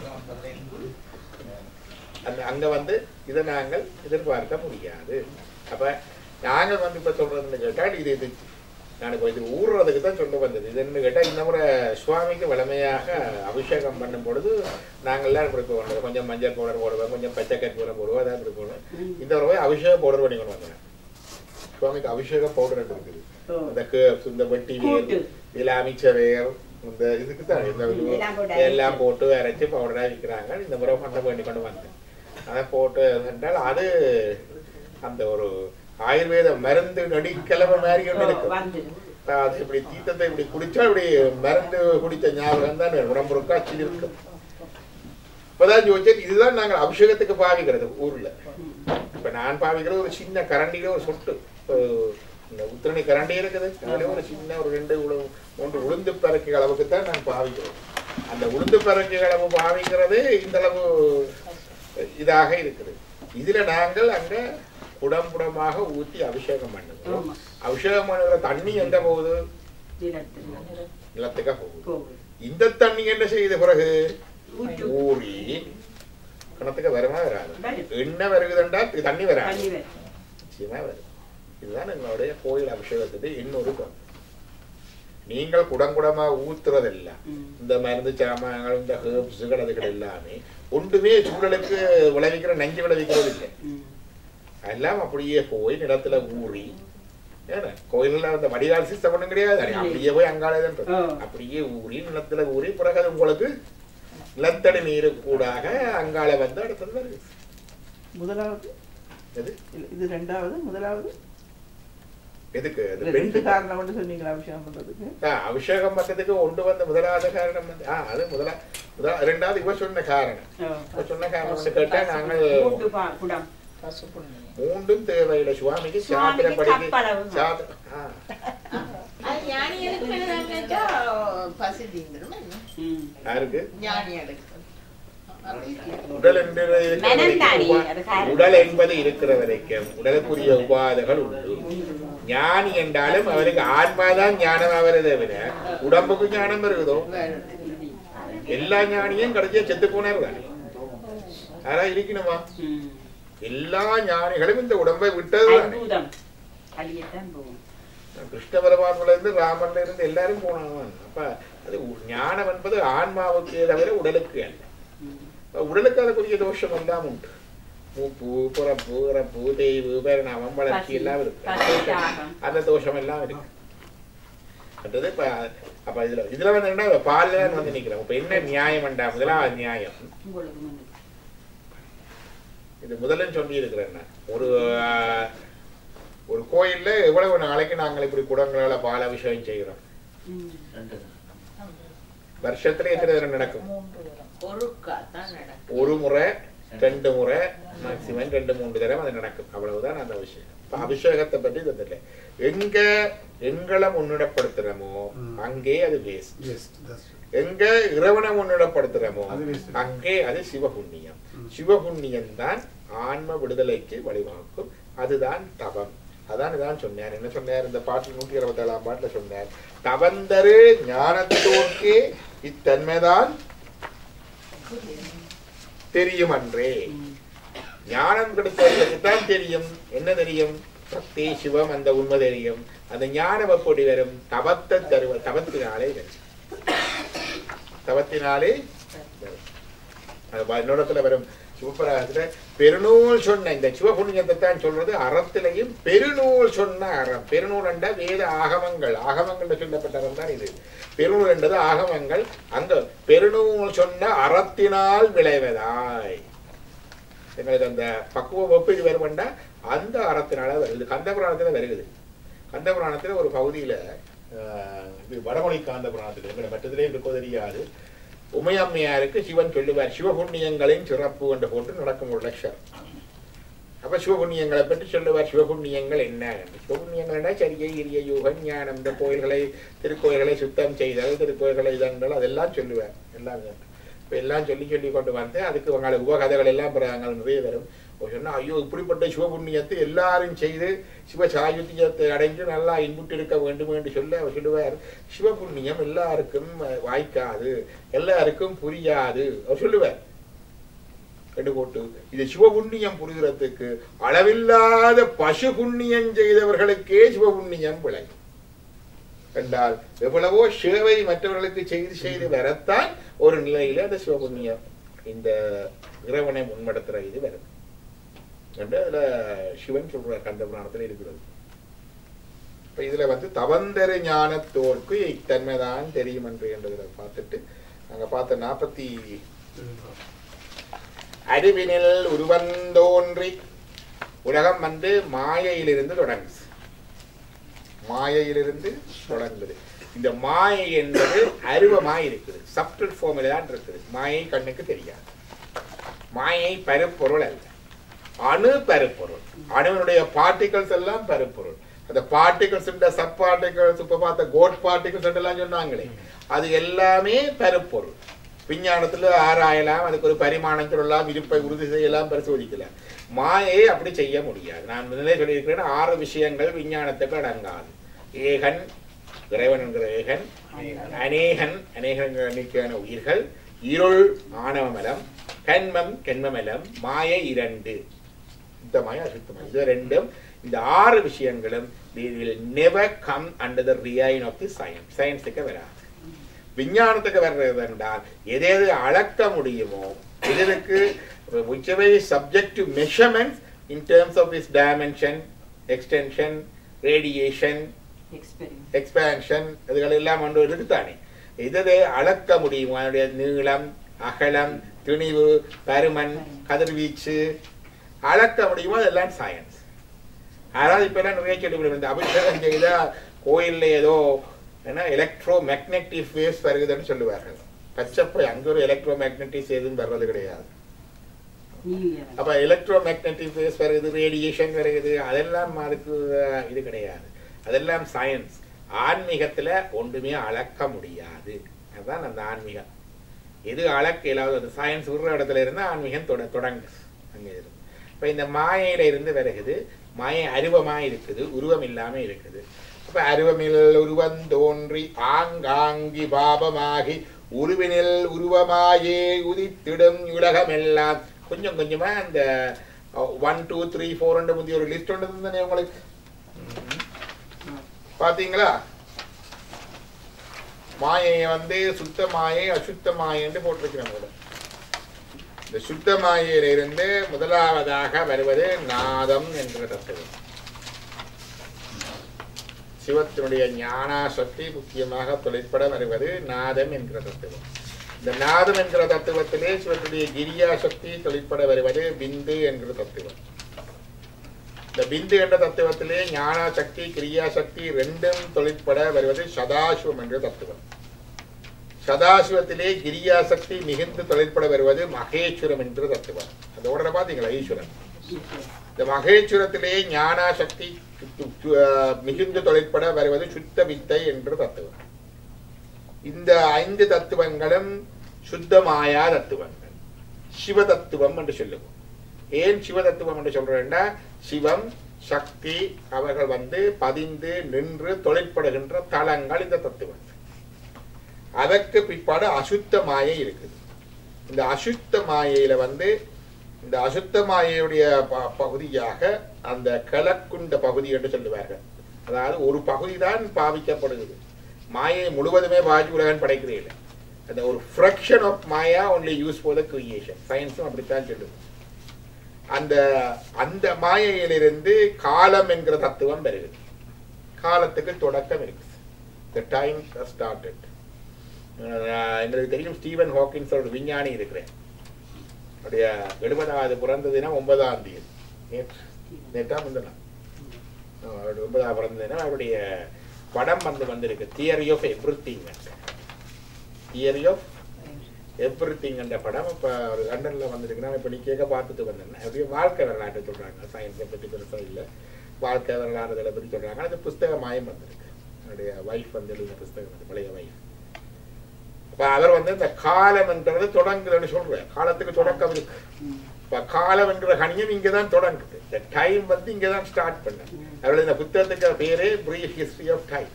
அந்த அங்க வந்து இதை நாங்கள் எதிர்பார்க்க முடியாது அப்ப நாங்கள் வந்து இப்ப சொல்றதுன்னு கேட்டால் இது இது நான் இப்போ இது ஊறுறதுக்கு தான் சொல்ல வந்தது இது என்ன கேட்டால் இந்த முறை சுவாமிக்கு வலிமையாக அபிஷேகம் பண்ணும் பொழுது நாங்கள்லாம் இப்படி போகணும் கொஞ்சம் மஞ்சள் பவுடர் போடுவோம் கொஞ்சம் பச்சை கற்பூரம் போடுவோம் அதான் இப்படி போடணும் இந்த முறை அபிஷேக பவுடர் பண்ணி கொண்டு வந்தேன் சுவாமிக்கு அபிஷேக பவுடர் இருக்குது ஓ. இந்த கேப்ஸ் இந்த வெட்டி வேர் கூட்டு. இதுல அமைச்ச வேர் இந்த இதுக்கு தான் இந்த இது எல்லாம் போட்டு எல்லாம் போட்டு அரைச்சு பவுடரா விற்கிறாங்க இந்த முறை பண்ண வேண்டி கொண்டு வந்தேன் அதை போட்டு என்றால் அது அந்த ஒரு ஆயுர்வேத மருந்து நடிக்கலவை மாதிரி ஒன்று இருக்கும் வந்து இப்ப அது இப்படி தீத்தத்தை இப்படி குடிச்சா இப்படி மருந்து குடித்த ஞாபகம் தான் உடம்பு இருக்கா சிலி இருக்கும் இப்பதான் யோசிச்சு இதுதான் நாங்கள் அபிஷேகத்துக்கு பாவிக்கிறது ஊர்ல இப்ப நான் பாவிக்கிறது ஒரு சின்ன கரண்டியில ஒரு சொட்டு இப்போ இந்த உத்திரணி கரண்டி இருக்குது அதுல ஒரு சின்ன ஒரு ரெண்டு உளு- மூன்று உளுந்து பறக்கை அளவுக்கு தான் நான் பாவிக்கிறோம் அந்த உளுந்து பறக்கை அளவு பாவிக்கிறது இந்த அளவு இதாக இருக்குது இதுல நாங்கள் அங்க குடம்புடமாக ஊத்தி அபிஷேகம் பண்ணுகிறோம் ஆமா. அபிஷேகம் பண்ணுகிற தண்ணி எங்க போகுது நிலத்துல நிலத்துக்கா போகுது போகுது இந்த தண்ணி என்ன செய்த பிறகு ஊற்று ஊறி கிணத்துக்கு வருமா வராது வரும். என்ன வருகுதுண்டா இது தண்ணி வராது தண்ணி வரும். நிச்சயமா வரும் இதுதான் எங்களுடைய கோயில் அபிஷேகத்துக்கு இன்னொரு பங்கு நீங்கள் குடங்குடமா ஊத்துறதில்ல ம். இந்த மருந்து சாமான்கள் இந்த ஹேர்ப்ஸுகள் அதுகள் எல்லாமே ஒன்றுமே சூழலுக்கு விளைவிக்கிற நஞ்சு விளைவிக்கிறது இல்லை ம். எல்லாம் அப்படியே போய் நிலத்துல ஊறி ஏன்னா கோயில்ல அந்த வடிகால் சிஸ்டம் ஒண்ணும் கிடையாது தானே. அப்படியே போய் அங்காள ஆ. அப்படியே ஊறி நிலத்துல ஊறி பிறகு அது உங்களுக்கு நிலத்தடி நீரு கூடாக அங்காள வந்து அடுத்தது வருது முதலாவது எது இல்ல, இது ரெண்டாவது முதலாவது எதுக்கு அது இல்ல, ரெண்டு பெண் காரணம் மட்டும் சொன்னீங்களா அபிஷேகம் பண்றதுக்கு ஆ, அபிஷேகம் பக்கத்துக்கு ஒன்று வந்த முதலாவது காரணம் வந்து ஆ அது முதலா முதலா ரெண்டாவது இவ சொன்ன காரணம் இவ சொன்ன காரணம் வந்து கேட்டா நாங்கள் மூட்டு பா- குடம் மூன்றும் தேவையில்லை சுவாமிக்கு சுவாமிக்கு சாத்திரப்படிக்கு கப்பளவு. சாத்திர ஆ அது ஞானிகளுக்கு என்னதான் கேட்டா, பசி தீந்துரும் என்ன? ம். யாருக்கு ஞானிகளுக்கு. அப்படி உடல் என்று இருக்கிற மனம் தானே, வரைக்கும் அது காரணம். உடல் என்பது இருக்கிற வரைக்கும் உடலுக்குரிய உபாதைகள் உண்டு ஞானி என்றாலும் அவருக்கு ஆன்மாதான் ஞானம் ஆவதை தவிர உடம்புக்கு ஞானம் வருகுதோ வருது. எல்லா ஞானியும் கடைசியா செத்து போனார் தானே யாரா இருக்கணுமா ம். எல்லா ஞானிகளும் இந்த உடம்பை விட்டது தானே அற்புதம் அழியத்தான் போகும் கிருஷ்ண பரமாத்மல இருந்து ராமன்ல இருந்து எல்லாரும் போனாங்க அப்ப அது உ- ஞானம் என்பது ஆன்மாவுக்கு தவிர உடலுக்கு அல்ல ம். அப்ப உடலுக்கு அதுக்குரிய தோஷம் எல்லாம் உண்டு மூப்பு புறப்பு இறப்பு தேய்வு பரிணாமம் வளர்ச்சி பசி, எல்லாம் இருக்கு பசி, தாகம். அந்த தோஷம் எல்லாம் இருக்கு அடுத்தது இப்ப அப்ப இதுல இதுல வந்து என்ன பால்ல தான் வந்து நிக்கிறோம் இப்ப என்ன நியாயம் வேண்டா முதலாவது நியாயம் உங்களுக்கு முன்னுக்கு. இது முதல்ல சொல்லி இருக்கிறேன் நான். ஒரு ஆஹ், ஒரு கோயில்ல எவ்வளவு நாளைக்கு நாங்கள் இப்படி குடங்களால பால் அபிஷேகம் செய்கிறோம் ம். வருஷத்துல எத்தனை தடவை நடக்கும் ஒருக்கா தான் நடக்கும். ஒரு முறை ரெண்டு முறை மேக்சிமம் ரெண்டு மூன்று தடவை அது நடக்கும் அவ்வளவுதான் அந்த விஷயம் இப்ப அபிஷேகத்தை பற்றி தெரியல எங்க எங்களை முன்னிடப்படுத்துறோமோ அங்கே அது வேஸ்ட் Yes, that's right. எங்க இறைவனை முன்னிடப்படுத்துறோமோ அது waste. அங்கே அது சிவபுண்ணியம் சிவபுண்ணியம் தான் ஆன்ம விடுதலைக்கு வழிவகுக்கும் அதுதான் தவம் அதான் இதான் சொன்னார் என்ன சொன்னார் இந்த பாட்டில் நூற்றி இருபத்தி ஏழாம் பாட்டுல சொன்னார் தவந்தரு ஞானத்தோர்க்கே இத்தன்மைதான் தெரியும் அன்றே ம். ஞானம் கிடைத்தவர்களுக்கு தான் தெரியும் என்ன தெரியும் சக்தி சிவம் அந்த உண்மை தெரியும் அந்த ஞானம் எப்படி வரும் தவத்தை தருவ தவத்தினாலே வரும் தவத்தினாலே வரும். அது பதினோடத்துல வரும் சிவபிரகாசத்துல பெருநூல் சொன்ன இந்த சிவபுண்ணியத்தை தான் சொல்றது அறத்திலையும் பெருநூல் சொன்ன அறம் பெருநூல் என்ற வேத ஆகமங்கள் ஆகமங்கள் சொல்லப்பட்ட அறம் தான் இது பெருநூல் என்றது ஆகமங்கள் அங்க பெருநூல் சொன்ன அறத்தினால் விளைவதாய் எங்களுக்கு அந்த பக்குவ ஒப்பீடு வருமெண்டா அந்த அறத்தினால வருது கந்த புராணத்துல வருகுது கந்த புராணத்துல ஒரு பகுதியில ஆஹ், இது வடமொழி காந்த புராணத்துல எங்களை மற்றதுலேயும் இருக்கோ தெரியாது உமையம்மையாருக்கு சிவன் சொல்லுவார் சிவபுண்ணியங்களின் சிறப்பு என்று போட்டு நடக்கும் ஒரு லட்சம் அப்ப சிவபுண்ணியங்களை பற்றி சொல்லுவார் சிவபுண்ணியங்கள் என்ன என்று. சிவபுண்ணியங்கள்னா சரியை இரிய யோகம் ஞானம் இந்த கோயில்களை திருக்கோயில்களை சுத்தம் செய்தல் திருக்கோயில்களை இதங்கள் அதெல்லாம் சொல்லுவார் எல்லாம் இப்ப எல்லாம் சொல்லி சொல்லி கொண்டு வந்து அதுக்கு உங்களை உபகதைகள் எல்லாம் பிறகு நிறைய வரும் அவர் சொன்னா ஐயோ இப்படிப்பட்ட சிவபுண்ணியத்தை எல்லாரும் செய்து சிவ சாயுத்தியத்தை அடைஞ்சு நல்லா இன்புட்டு இருக்க வேண்டும் என்று சொல்ல அவர் சொல்லுவார் சிவபுண்ணியம் எல்லாருக்கும் வாய்க்காது எல்லாருக்கும் புரியாது அவர் சொல்லுவார் ரெண்டு போட்டு இது சிவபுண்ணியம் புரிகிறதுக்கு அளவில்லாத பசு புண்ணியம் செய்தவர்களுக்கே சிவபுண்ணியம் விளங்கும் என்றால் எவ்வளவோ சேவை மற்றவர்களுக்கு செய்து செய்து வரத்தான் ஒரு நிலையில அந்த சிவபுண்ணியம் இந்த இறைவனை முன்மடத்துற இது வரும் என்று அதுல சிவன் சொல்ற கந்த புராணத்துல இருக்கிறது இப்ப இதுல வந்து தவந்தரு ஞானத்தோர்க்கு இத்தன்மைதான் தெரியும் என்று என்றதுல பார்த்துட்டு நாங்க பார்த்த நாற்பத்தி அறிவினில் உருவந்தோன்றி உலகம் வந்து மாயையிலிருந்து தொடங்குது மாயையிலிருந்து தொடங்குது இந்த மாயை என்பது அருவமாய் இருக்குது சப்டில் ஃபார்மில் தான் இருக்குது மாயை கண்ணுக்கு தெரியாது மாயை பருப்பொருள் அல்ல அணு பருப்பொருள் அணுவினுடைய பார்ட்டிகல்ஸ் எல்லாம் பருப்பொருள் அந்த பார்ட்டிகல்ஸ் சப் பார்ட்டிகல்ஸ் இப்ப பார்த்த கோட் பார்ட்டிகல்ஸ் எல்லாம் சொன்னாங்களே அது எல்லாமே பருப்பொருள் விஞ்ஞானத்துல ஆராயலாம் அதுக்கு ஒரு பரிமாணம் சொல்லலாம் இருப்பை உறுதி செய்யலாம் பரிசோதிக்கலாம் மாயை அப்படி செய்ய முடியாது நான் முதலே சொல்லியிருக்கிறேன் ஆறு விஷயங்கள் விஞ்ஞானத்துக்கு அடங்காது ஏகன் இறைவன் என்கிற ஏகன் அநேகன் அநேகன் எண்ணிக்கையான உயிர்கள் இருள் ஆணவமலம் கண்மம் கண்மமலம் மாயை இரண்டு சுத்தமாய் அசுத்தமாய் இது ரெண்டும் இந்த ஆறு விஷயங்களும் never come under the region of the science சயின்ஸுக்கு வராது விஞ்ஞானத்துக்கு வர்றது என்றால் எது எது அளக்க முடியுமோ எதற்கு whichever is subject to measurements in terms of its dimension, extension, radiation experiment expansion இதுகள் எல்லாம் ஒன்று இருக்குதானே இதை அளக்க முடியும் அதனுடைய நீளம் அகலம் திணிவு பருமன் கதிர்வீச்சு அளக்க முடியுமோ அதெல்லாம் சயின்ஸ் அதாவது இப்ப எல்லாம் நிறைய சொல்லிவிடும் இந்த அபிஷேகம் செய்தா கோயில்ல ஏதோ என்ன எலக்ட்ரோ மேக்னெட்டிக் வேவ்ஸ் வருகுதுன்னு சொல்லுவார்கள் பச்சப்பை அங்க ஒரு எலக்ட்ரோ மேக்னெட்டிக் எதுவும் வர்றது கிடையாது நியூ இயர் அப்ப எலக்ட்ரோ மேக்னெட்டிக் வேவ்ஸ் வருது ரேடியேஷன் வருது அதெல்லாம் அதுக்கு அஹ், இது கிடையாது அதெல்லாம் சயின்ஸ் ஆன்மீகத்துல ஒன்றுமே அளக்க முடியாது அதுதான் அந்த ஆன்மீகம் எது அளக்க இல்லாத அந்த சயின்ஸ் விடுற இடத்துல இருந்து ஆன்மீகம் தொட தொடங்கு அங்க இருந்து இப்ப இந்த மாயையில இருந்து வருகுது மாயை அருவமா இருக்குது உருவம் இல்லாம இருக்குது அப்ப அருவமில் உருவம் தோன்றி ஆங்காங்கி பாபமாகி உருவினில் உருவமாயே உதித்திடும் உலகமெல்லாம் கொஞ்சம் கொஞ்சமா அந்த ஒன் டூ த்ரீ ஃபோர் ரெண்டு முந்தைய ஒரு லிஸ்ட் ஒன்று இருந்தது உங்களுக்கு பாத்தீங்களா மாயையை வந்து சுத்த மாயை அசுத்த மாயைன்னு போட்டிருக்கிறேன் போல இந்த சுத்த மாயையில இருந்து முதலாவதாக வருவது நாதம் என்கிற தத்துவம் சிவத்தினுடைய ஞானாசக்தி முக்கியமாக தொழிற்பட வருவது நாதம் என்கிற தத்துவம் இந்த நாதம் என்கிற தத்துவத்திலே சிவத்துடைய கிரியா சக்தி தொழிற்பட வருவது பிந்து என்கிற தத்துவம் இந்த பிந்து என்ற தத்துவத்திலே ஞான சக்தி கிரியா சக்தி ரெண்டும் தொழிற்பட வருவது சதாசிவம் என்ற தத்துவம் சதாசிவத்திலே கிரியா சக்தி மிகுந்து தொழிற்பட வருவது மகேஸ்வரம் என்ற தத்துவம் அதோட பாத்தீங்களா ஈஸ்வரன் இந்த மகேஸ்வரத்திலே ஞான சக்தி சு- சு- அஹ் மிகுந்து தொழிற்பட வருவது சுத்த வித்தை என்ற தத்துவம் இந்த ஐந்து தத்துவங்களும் சுத்தமாயா தத்துவங்கள் சிவ தத்துவம் என்று சொல்லுவோம் ஏன் சிவ தத்துவம் என்று சொல்றேன்னா சிவம் சக்தி அவர்கள் வந்து பதிந்து நின்று தொழிற்படுகின்ற தலங்கள் இந்த தத்துவம் அதற்கு பிற்பாடு அசுத்த மாயை இருக்குது இந்த அசுத்த மாயையில வந்து இந்த அசுத்த மாயையுடைய ப- பகுதியாக அந்த கிழக்குண்ட பகுதி என்று சொல்லுவார்கள் அதாவது ஒரு பகுதி தான் பாவிக்கப்படுகிறது மாயை முழுவதுமே பாஜி உலகன் படைக்கிறே இல்லை அந்த ஒரு fraction of maya only use for the creation சயின்ஸும் அப்படித்தான் சொல்லுது அந்த அந்த மாயையிலிருந்து காலம் என்கிற தத்துவம் வருகிறது காலத்துக்கு தொடக்கம் இருக்குது த டைம் ஸ்டார்டட் எங்களுக்கு தெரியும் ஸ்டீவன் ஹாக்கின்ஸ் ஒரு விஞ்ஞானி இருக்கிறேன் அவருடைய எழுபதாவது பிறந்த தினம் ஒன்பதாம் தேதி நேற்று நேற்றா முந்தினா அவருடைய ஒன்பதாம் பிறந்த தினம் அவருடைய படம் வந்து வந்திருக்கு theory of everything theory of everything என்ற படம் இப்போ ஒரு லண்டனில் வந்திருக்கு நான் இப்போ நீ கேட்க பார்த்துட்டு வந்தேன் அப்படியே வாழ்க்கை வரலாற்றை சொல்கிறாங்க சயின்ஸை பற்றி பெருசாக இல்லை வாழ்க்கை வரலாறு இதை பற்றி சொல்கிறாங்க அது புஸ்தகமாயும் வந்திருக்கு என்னுடைய ஒய்ஃப் வந்து எழுதின புஸ்தகம் வந்து பழைய ஒய்ஃப் அப்ப அவர் வந்து இந்த காலம் என்றது தொடங்குதுன்னு சொல்றார் காலத்துக்கு தொடக்கம் இருக்கு இப்ப காலம் என்கிற கணியம் இங்கதான் தொடங்குது இந்த டைம் வந்து இங்கதான் ஸ்டார்ட் பண்ண அவருடைய இந்த புத்தகத்துக்கு பேரே பிரீஃப் ஹிஸ்டரி ஆஃப் டைம்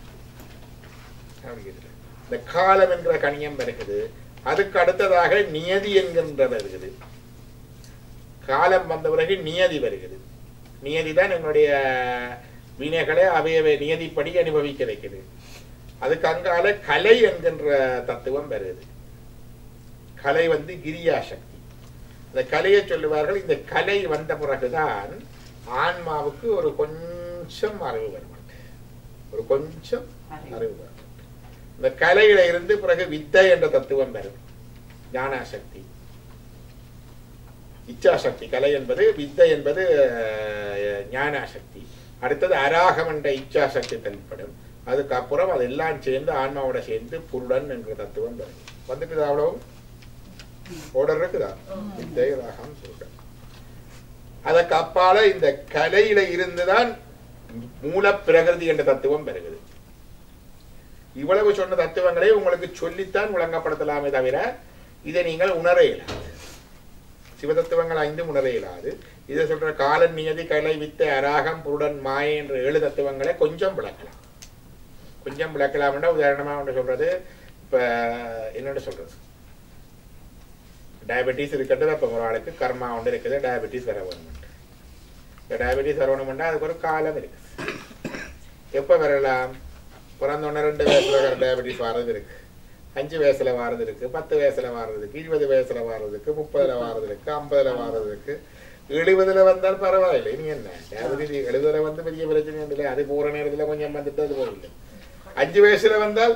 இந்த காலம் என்கிற கணியம் இருக்குது அதுக்கு அடுத்ததாக நியதி என்கின்றது இருக்குது காலம் வந்த பிறகு நியதி வருகிறது நியதி தான் என்னுடைய வினைகளை அவையவை நியதிப்படி அனுபவிக்க வைக்குது அதுக்கு அங்கால கலை என்கின்ற தத்துவம் வருது கலை வந்து கிரியா சக்தி அந்த கலையை சொல்லுவார்கள் இந்த கலை வந்த பிறகுதான் ஆன்மாவுக்கு ஒரு கொஞ்சம் அறிவு வரும் ஒரு கொஞ்சம் அறிவு வரும் இந்த கலையில இருந்து பிறகு வித்தை என்ற தத்துவம் வரும் ஞானாசக்தி இச்சாசக்தி கலை என்பது வித்தை என்பது அஹ், ஞானாசக்தி அடுத்தது அராகம் என்ற இச்சாசக்தி தென்படும் அதுக்கப்புறம் அதெல்லாம் சேர்ந்து ஆன்மாவோட சேர்ந்து புருடன் என்ற தத்துவம் வரும் வந்துட்டு அவ்வளவு ஓடர் இருக்குதா வித்தை ராகம் புருடன் அதற்கு அப்பால இந்த கலையில இருந்துதான் மூல பிரகிருதி என்ற தத்துவம் வருகிறது இவ்வளவு சொன்ன தத்துவங்களை உங்களுக்கு சொல்லித்தான் விளங்கப்படுத்தலாமே தவிர இதை நீங்கள் உணர இயலாது சிவதத்துவங்கள் ஐந்தும் உணர இயலாது இதை சொல்ற காலன் நியதி கலை வித்தை அராகம் புருடன் மாயை என்ற ஏழு தத்துவங்களை கொஞ்சம் விளக்கலாம் கொஞ்சம் விளக்கலாம்னா உதாரணமா ஒன்று சொல்றது இப்ப என்னன்னு சொல்றது டயபெட்டிஸ் இருக்கட்டும் அப்ப ஒரு ஆளுக்கு கர்மா ஒன்று இருக்குது டயபெட்டிஸ் வர வேணும் இந்த டயபெட்டிஸ் வரணும்னா அதுக்கு ஒரு காலம் இருக்கு எப்ப வரலாம் பிறந்த உடனே ரெண்டு வயசுல டயபெட்டிஸ் வர்றது இருக்கு அஞ்சு வயசுல வாரது இருக்கு பத்து வயசுல வாரது இருக்கு இருபது வயசுல வாரது இருக்கு முப்பதுல வாரது இருக்கு ஐம்பதுல வாரது இருக்கு எழுபதுல வந்தால் பரவாயில்லை நீ என்ன டயபெட்டிஸ் எழுபதுல வந்து பெரிய பிரச்சனை இல்லை அது போற நேரத்துல கொஞ்சம் வந்துட்டு அது போகல அஞ்சு வயசுல வந்தால்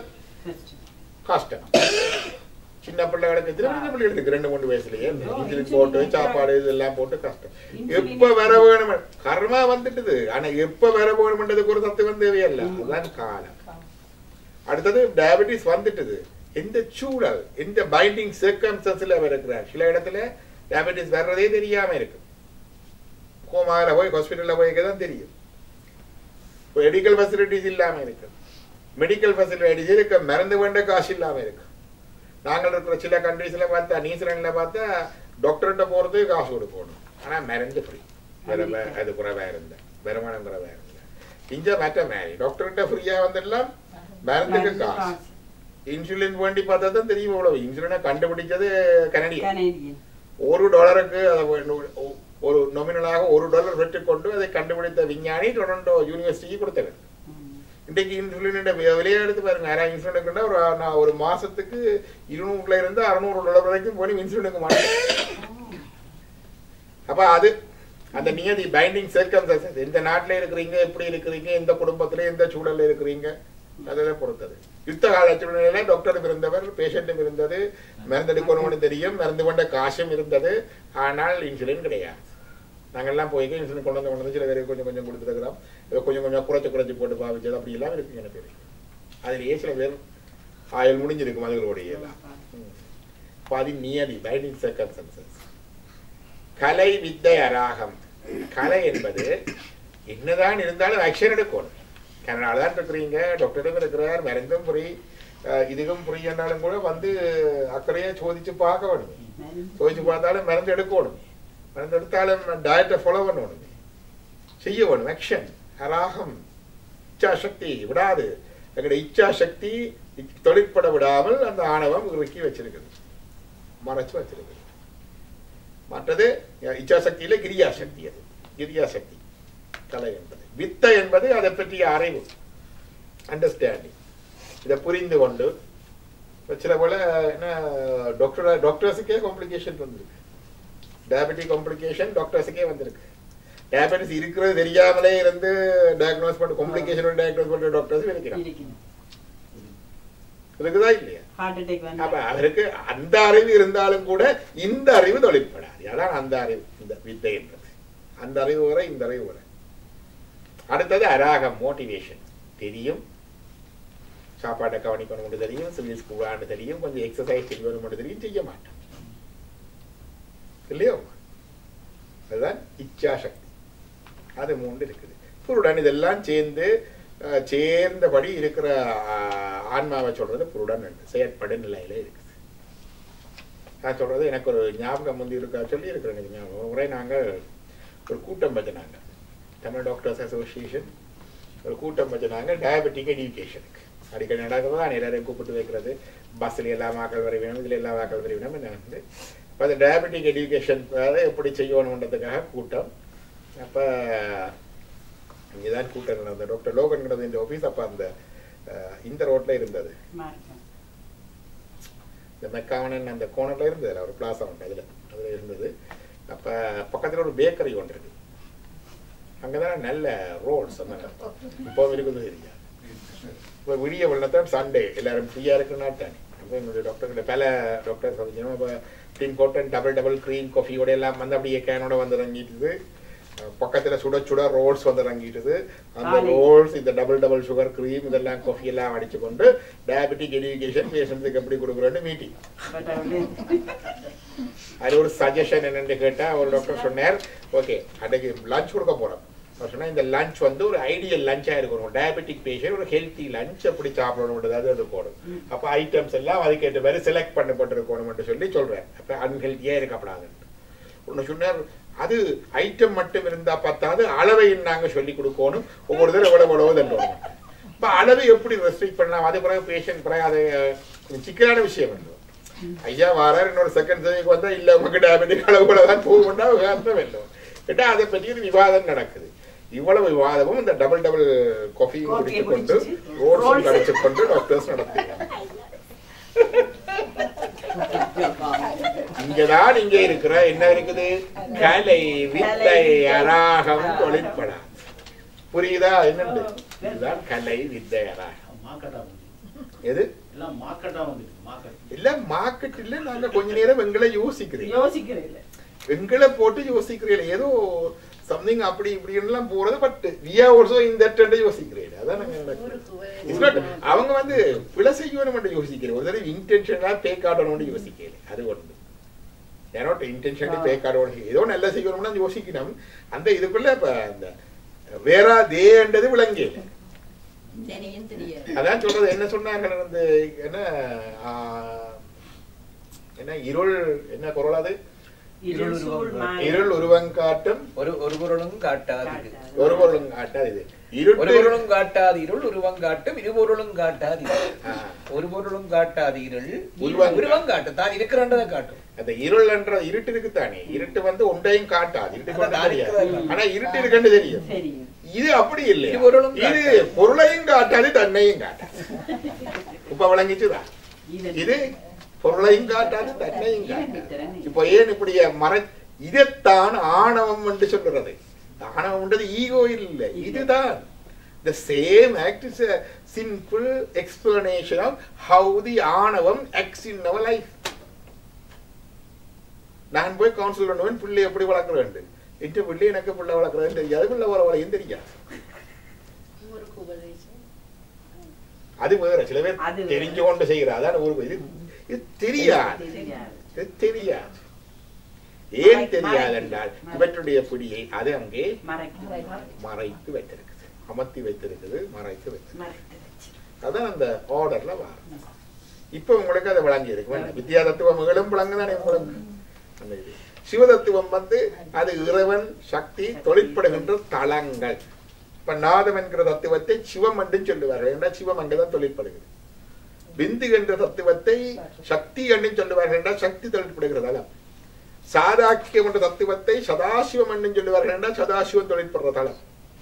கஷ்டம் சின்ன பிள்ளைகளுக்கு திரும்ப பிள்ளைகளுக்கு ரெண்டு மூணு வயசுலயே இன்சுலின் போட்டு சாப்பாடு இதெல்லாம் போட்டு கஷ்டம் எப்ப வர வேணும் கர்மா வந்துட்டுது ஆனா எப்ப வர வேணும்ன்றதுக்கு ஒரு தத்துவம் தேவையல்ல அதுதான் காலம் அடுத்தது டயபெட்டிஸ் வந்துட்டுது எந்த சூழல் எந்த பைண்டிங் சர்க்கம்ஸ்டன்ஸ்ல அவர் இருக்கிறார் சில இடத்துல டயபெட்டிஸ் வர்றதே தெரியாம இருக்கு கோமாவில் போய் ஹாஸ்பிட்டல்ல போய் தான் தெரியும் மெடிக்கல் ஃபெசிலிட்டிஸ் இல்லாம இருக்கு மெடிக்கல் ஃபெசிலிட்டிஸ் இருக்கு மருந்து வேண்ட காசு இல்லாம இருக்கு நாங்கள் இருக்கிற சில கண்ட்ரீஸ்ல பார்த்தா நியூசிலாண்ட்ல பார்த்தா டாக்டர்கிட்ட போறது காசு கொடுக்கணும் ஆனா மருந்து ஃப்ரீ வேற வே- அது குறைவா இருந்த வருமானம் குறைவா இருந்த இங்க மற்ற மாதிரி டாக்டர்கிட்ட ஃப்ரீயா வந்துடலாம் மருந்துக்கு காசு இன்சுலின் வேண்டி பார்த்தா தான் தெரியும் இவ்வளவு இன்சுலினை கண்டுபிடிச்சது கனடியன் கனேடியன் ஒரு டாலருக்கு அதை ஒ- ஒ- ஒரு நொமினலாக ஒரு டாலர் பெற்றுக்கொண்டு அதை கண்டுபிடித்த விஞ்ஞானி டொரண்டோ யூனிவர்சிட்டிக்கு கொடுத்தவர் இன்றைக்கு இன்சுலின் விலையை எடுத்து பாருங்க யாராவது இன்சுலின் எடுக்கணும்னா ஒரு நான் ஒரு மாசத்துக்கு இருநூறுல இருந்து அறுநூறு டாலர் வரைக்கும் போய் இன்சுலின் எடுக்க மாட்டேன் அப்ப அது அந்த நியதி பைண்டிங் சர்க்கம்சன்சஸ் எந்த நாட்டுல இருக்கிறீங்க எப்படி இருக்கிறீங்க எந்த குடும்பத்துல எந்த சூழல்ல இருக்கிறீங்க அதை பொறுத்தது யுத்த கால சூழ்நிலையில டாக்டரும் இருந்தவர் பேஷண்ட்டும் இருந்தது மருந்து எடுக்கணும்னு தெரியும் மருந்து கொண்ட காசும் இருந்தது ஆனால் இன்சுலின் கிடையாது நாங்கெல்லாம் போய் இன்சுலின் கொண்டு வந்து கொண்டு வந்து சில பேருக்கு கொஞ்சம் கொஞ்சம் கொடுத்துருக்கிறோம் இதை கொஞ்சம் கொஞ்சம் குறைச்சு குறைச்சு போட்டு பாவிச்சது அப்படி எல்லாம் இருக்கு எனக்கு தெரியும் அதுலயே சில பேர் ஆயுள் முடிஞ்சிருக்கும் அதுகளுடைய எல்லாம் பாதி நியதி பைண்டிங் சர்க்கம்சன்சஸ் கலை வித்தை அராகம் கலை என்பது என்னதான் இருந்தாலும் ஆக்ஷன் எடுக்கணும் கனடால தான் இருக்கிறீங்க டாக்டரும் இருக்கிறார் மருந்தும் புரி அஹ் இதுக்கும் புரி என்றாலும் கூட வந்து அக்கறையா சோதிச்சு பார்க்க வேணுமே சோதிச்சு பார்த்தாலும் மருந்து எடுக்கணும் மருந்து எடுத்தாலும் டயட்டை ஃபாலோ பண்ணணும் செய்ய வேணும் ஆக்ஷன் அராகம் இச்சா சக்தி விடாது எங்களுடைய இச்சா சக்தி தொழிற்பட விடாமல் அந்த ஆணவம் இறுக்கி வச்சிருக்குது மறைச்சு வச்சிருக்குது மற்றது இச்சா சக்தியில கிரியா சக்தி அது கிரியா சக்தி கலை என்பது வித்தை என்பது அதை பற்றிய அறிவு அண்டர்ஸ்டாண்டிங் இதை புரிந்து கொண்டு இப்ப சில போல என்ன டாக்டர் டாக்டர்ஸுக்கே காம்ப்ளிகேஷன் வந்திருக்கு டயபெட்டிக் காம்ப்ளிகேஷன் டாக்டர்ஸுக்கே வந்திருக்கு டயபெட்டிஸ் இருக்கிறது தெரியாமலே இருந்து டயக்னோஸ் பண்ண காம்ப்ளிகேஷன் டயக்னோஸ் பண்ற டாக்டர்ஸ் இருக்கிறாங்க இருக்குதா இல்லையா ஹார்ட் அட்டாக் அப்ப வந்து அவருக்கு அந்த அறிவு இருந்தாலும் கூட இந்த அறிவு தொழிற்படாது அதான் அந்த அறிவு இந்த வித்தை என்பது அந்த அறிவு வரை இந்த அறிவு வரை அடுத்தது அராகம் மோட்டிவேஷன் தெரியும் சாப்பாட்டை கவனிக்கணும் தெரியும் சிவில்ஸ் கூடான்னு தெரியும் கொஞ்சம் எக்ஸசைஸ் செய்யணும் தெரியும் செய்ய மாட்டோம் இல்லையோ அதுதான் இச்சா சக்தி அது மூன்று இருக்குது புருடன் இதெல்லாம் சேர்ந்து அஹ், சேர்ந்தபடி இருக்கிற அஹ், ஆன்மாவை சொல்றது புருடன் என்று செயற்படு நிலையில இருக்குது நான் சொல்றது எனக்கு ஒரு ஞாபகம் முந்தி இருக்கா சொல்லி இருக்கிறேன் எனக்கு ஞாபகம் ஒரு முறை நாங்கள் ஒரு கூட்டம் வச்சினாங்க தமிழ் டாக்டர்ஸ் அசோசியேஷன் ஒரு கூட்டம் வச்சினாங்க டயபெட்டிக் எஜுகேஷனுக்கு அடிக்கடி நடக்கிறதா எல்லாரையும் கூப்பிட்டு வைக்கிறது பஸ்ஸில் எல்லா வாக்கள் வரை வேணும் இதில் எல்லா வாக்கள் வரை வேணும் என்ன வந்து இப்போ அந்த டயபெட்டிக் எஜுகேஷன் எப்படி செய்யணுன்றதுக்காக கூட்டம் அப்போ இங்கே தான் கூட்டம் நடந்தது டாக்டர் லோகன் நடந்த இந்த ஆஃபீஸ் அப்போ அந்த அஹ், இந்த ரோட்டில் இருந்தது மார்க்கம். இந்த மெக்காவனன் அந்த கோணர்ல இருந்தது ஒரு பிளாசா உண்டு அதில் அதில் இருந்தது அப்போ பக்கத்தில் ஒரு பேக்கரி ஒன்று இருக்கு அங்கே தான் நல்ல ரோட்ஸ் அந்த இப்போ இருக்குது தெரியாது இப்போ விடிய வெள்ளத்தான் சண்டே எல்லாரும் ஃப்ரீயாக இருக்குன்னா தானே அப்போ என்னுடைய டாக்டர் பல டாக்டர்ஸ் வந்து இப்போ green cotton double double green காஃபியோட எல்லாம் வந்து அப்படியே கேனோட வந்து இறங்கிட்டுது அஹ் பக்கத்துல சுட சுட ரோல்ஸ் வந்து இறங்கிட்டுது அந்த காலை. ரோல்ஸ் இந்த டபுள் டபுள் சுகர் க்ரீம் இதெல்லாம் காஃபி எல்லாம் அடிச்சு கொண்டு டயபெட்டிக் எஜுகேஷன் பேஷண்ட்ஸுக்கு எப்படி கொடுக்குறோன்னு மீட்டிங் But அவரு அது ஒரு சஜஷன் என்னன்னு கேட்டா ஒரு டாக்டர் சொன்னார் ஓகே அன்னைக்கு லஞ்ச் கொடுக்க போறோம் அவர் சொன்னா இந்த லஞ்ச் வந்து ஒரு ஐடியல் லஞ்சா இருக்கணும் டயபெட்டிக் பேஷண்ட் ஒரு ஹெல்த்தி லஞ்ச் எப்படி சாப்பிடணும்ன்றது இருக்கணும் அப்ப ஐட்டம்ஸ் எல்லாம் அதுக்கேற்ற மாதிரி செலக்ட் பண்ணப்பட்டிருக்கணும்னு சொல்லி சொல்றேன் அப்ப அன்ஹெல்த்தியா இருக்கக்கூடாதுன்னு ஒன்று சொன்னார் அது ஐட்டம் மட்டும் இருந்தா பத்தாது அளவை நாங்க சொல்லி கொடுக்கணும் ஒவ்வொரு தடவை எவ்வளவு எவ்வளவு தண்டோம் இப்ப அளவை எப்படி ரெஸ்ட்ரிக்ட் பண்ணலாம் அது பிறகு பேஷண்ட் பிறகு அது கொஞ்சம் சிக்கலான விஷயம் வந்து ஐயா வாரார் இன்னொரு செகண்ட் சர்விக்கு வந்தா இல்ல உங்களுக்கு டயபெட்டிக் அளவுல தான் போகும்னா அர்த்தம் இல்லை கேட்டா அதை பற்றி ஒரு விவாதம் நடக்குது இவ்வளவு விவாதமும் இந்த டபுள் டபுள் காஃபியும் Coffee-ய குடித்துக் கொண்டு குடிச்சிட்டு, ரோட்ஸும் rolls. கடிச்சு கொண்டு டாக்டர்ஸ் நடத்துகிறாங்க இங்கதான் இங்க இருக்கிற என்ன இருக்குது கலை வித்தை அராகம் தொழிற்படா புரியுதா என்னண்டு இதுதான் கலை வித்தை அராகம் மார்க்கெட்டா வந்து எது எல்லாம் மார்க்கெட்டா வந்துட்டு மார்க்கெட் இல்ல மார்க்கெட் இல்ல நாங்க கொஞ்ச நேரம் எங்களை யோசிக்கிறீங்க யோசிக்கிறேன் எங்களை போட்டு யோசிக்கிறீங்க ஏதோ சம்திங் அப்படி இப்படி எல்லாம் போறது but we are also in that யோசிக்கிறேன் அதான் நாங்க நடக்குது. It's not- அவங்க வந்து பிழை செய்யணும் மட்டும் யோசிக்கிறேன் ஒரு தடவை இன்டென்ஷனா பே காட்டணும்னு யோசிக்கல அது ஒன்று ஏன்னா இன்டென்ஷனலி பே காட்டணும் ஏதோ நல்லா செய்யணும்னு யோசிக்கணும் அந்த இதுக்குள்ள இப்ப அந்த வேறா தேன்றது விளங்கல தெரியும் தெரியாது அதான் சொல்றது என்ன சொன்னார்கள் வந்து என்ன ஆ, என்ன இருள் என்ன குரல் அது இருள் சூழ் மாயை. இருள் உருவங்காட்டும் ஒரு ஒரு பொருளும் காட்டாது இது. ஒரு பொருளும் காட்டாது இது ஒரு இருட்டு பொருளும் காட்டாது இருள் உருவம் காட்டும் இரு பொருளும் காட்டாது இருள். ஆ. ஒரு பொருளும் காட்டாது இருள் உருவம் உருவம் காட்டும் தான் இருக்கிறன்றதை காட்டும் அந்த இருள் என்ற இருட்டு இருக்குத்தானே இருட்டு வந்து ஒன்றையும் காட்டாது இருட்டு கொண்டு அதான் தெரியாது இருக்கிறது. ஆனா இருட்டு இருக்குன்னு தெரியும் தெரியும் இது அப்படி இல்லை இது பொருளும் இது காட்டாது. பொருளையும் காட்டாது தன்னையும் காட்டாது இப்ப விளங்கிச்சுதா இது பொருளையும் காட்டாது தன்னையும் காட்டாது இப்ப ஏன் இப்படி மறை இதைத்தான் ஆணவம் என்று சொல்றது ஆணவம்ன்றது ஈகோ இல்லை இதுதான் the same act is a simple explanation of how the ஆணவம் acts in our life நான் போய் கவுன்சில் பண்ணுவேன் பிள்ளை எப்படி வளர்க்குறேன் என்ற பிள்ளை எனக்கு பிள்ளை வளர்க்குறேன்னு தெரியாது பிள்ளை வளவளையும் தெரியாது ஊருக்கு உபதேசம் அது வேற சில பேர் அது வேற. தெரிஞ்சு கொண்டு செய்கிறார் அதான் ஒரு இது இது தெரியாது தெரியாது இது தெரியாது ஏன் மறை- தெரியாது மறைத்து. என்றால் மறை- இவற்றுடைய பிடியை அது அங்கே மறைக்க மறைத்து வைத்திருக்குது அமர்த்தி வைத்திருக்குது மறைத்து வைத்து மறைத்து வச்சு அதான் அந்த ஆர்டர்ல வரும் இப்ப உங்களுக்கு அதை வழங்கி இருக்கு வேண்டாம். வித்யா தத்துவங்களும் விளங்குதானே உங்களுக்கு அந்த இது சிவதத்துவம் வந்து அது இறைவன் சக்தி தொழிற்படுகின்ற தளங்கள் இப்ப நாதம் என்கிற தத்துவத்தை சிவம் என்று சொல்லுவார்கள் என்றால் சிவம் அங்கதான் தொழிற்படுகிறது பிந்து என்ற தத்துவத்தை சக்தி என்று சொல்லுவார்கள் என்றால் சக்தி தொழிற்படுகிற தளம் சாதாக்கியம் என்ற தத்துவத்தை சதாசிவம் என்று சொல்லுவார்கள் என்றால் சதாசிவம் தொழிற்படுற தளம்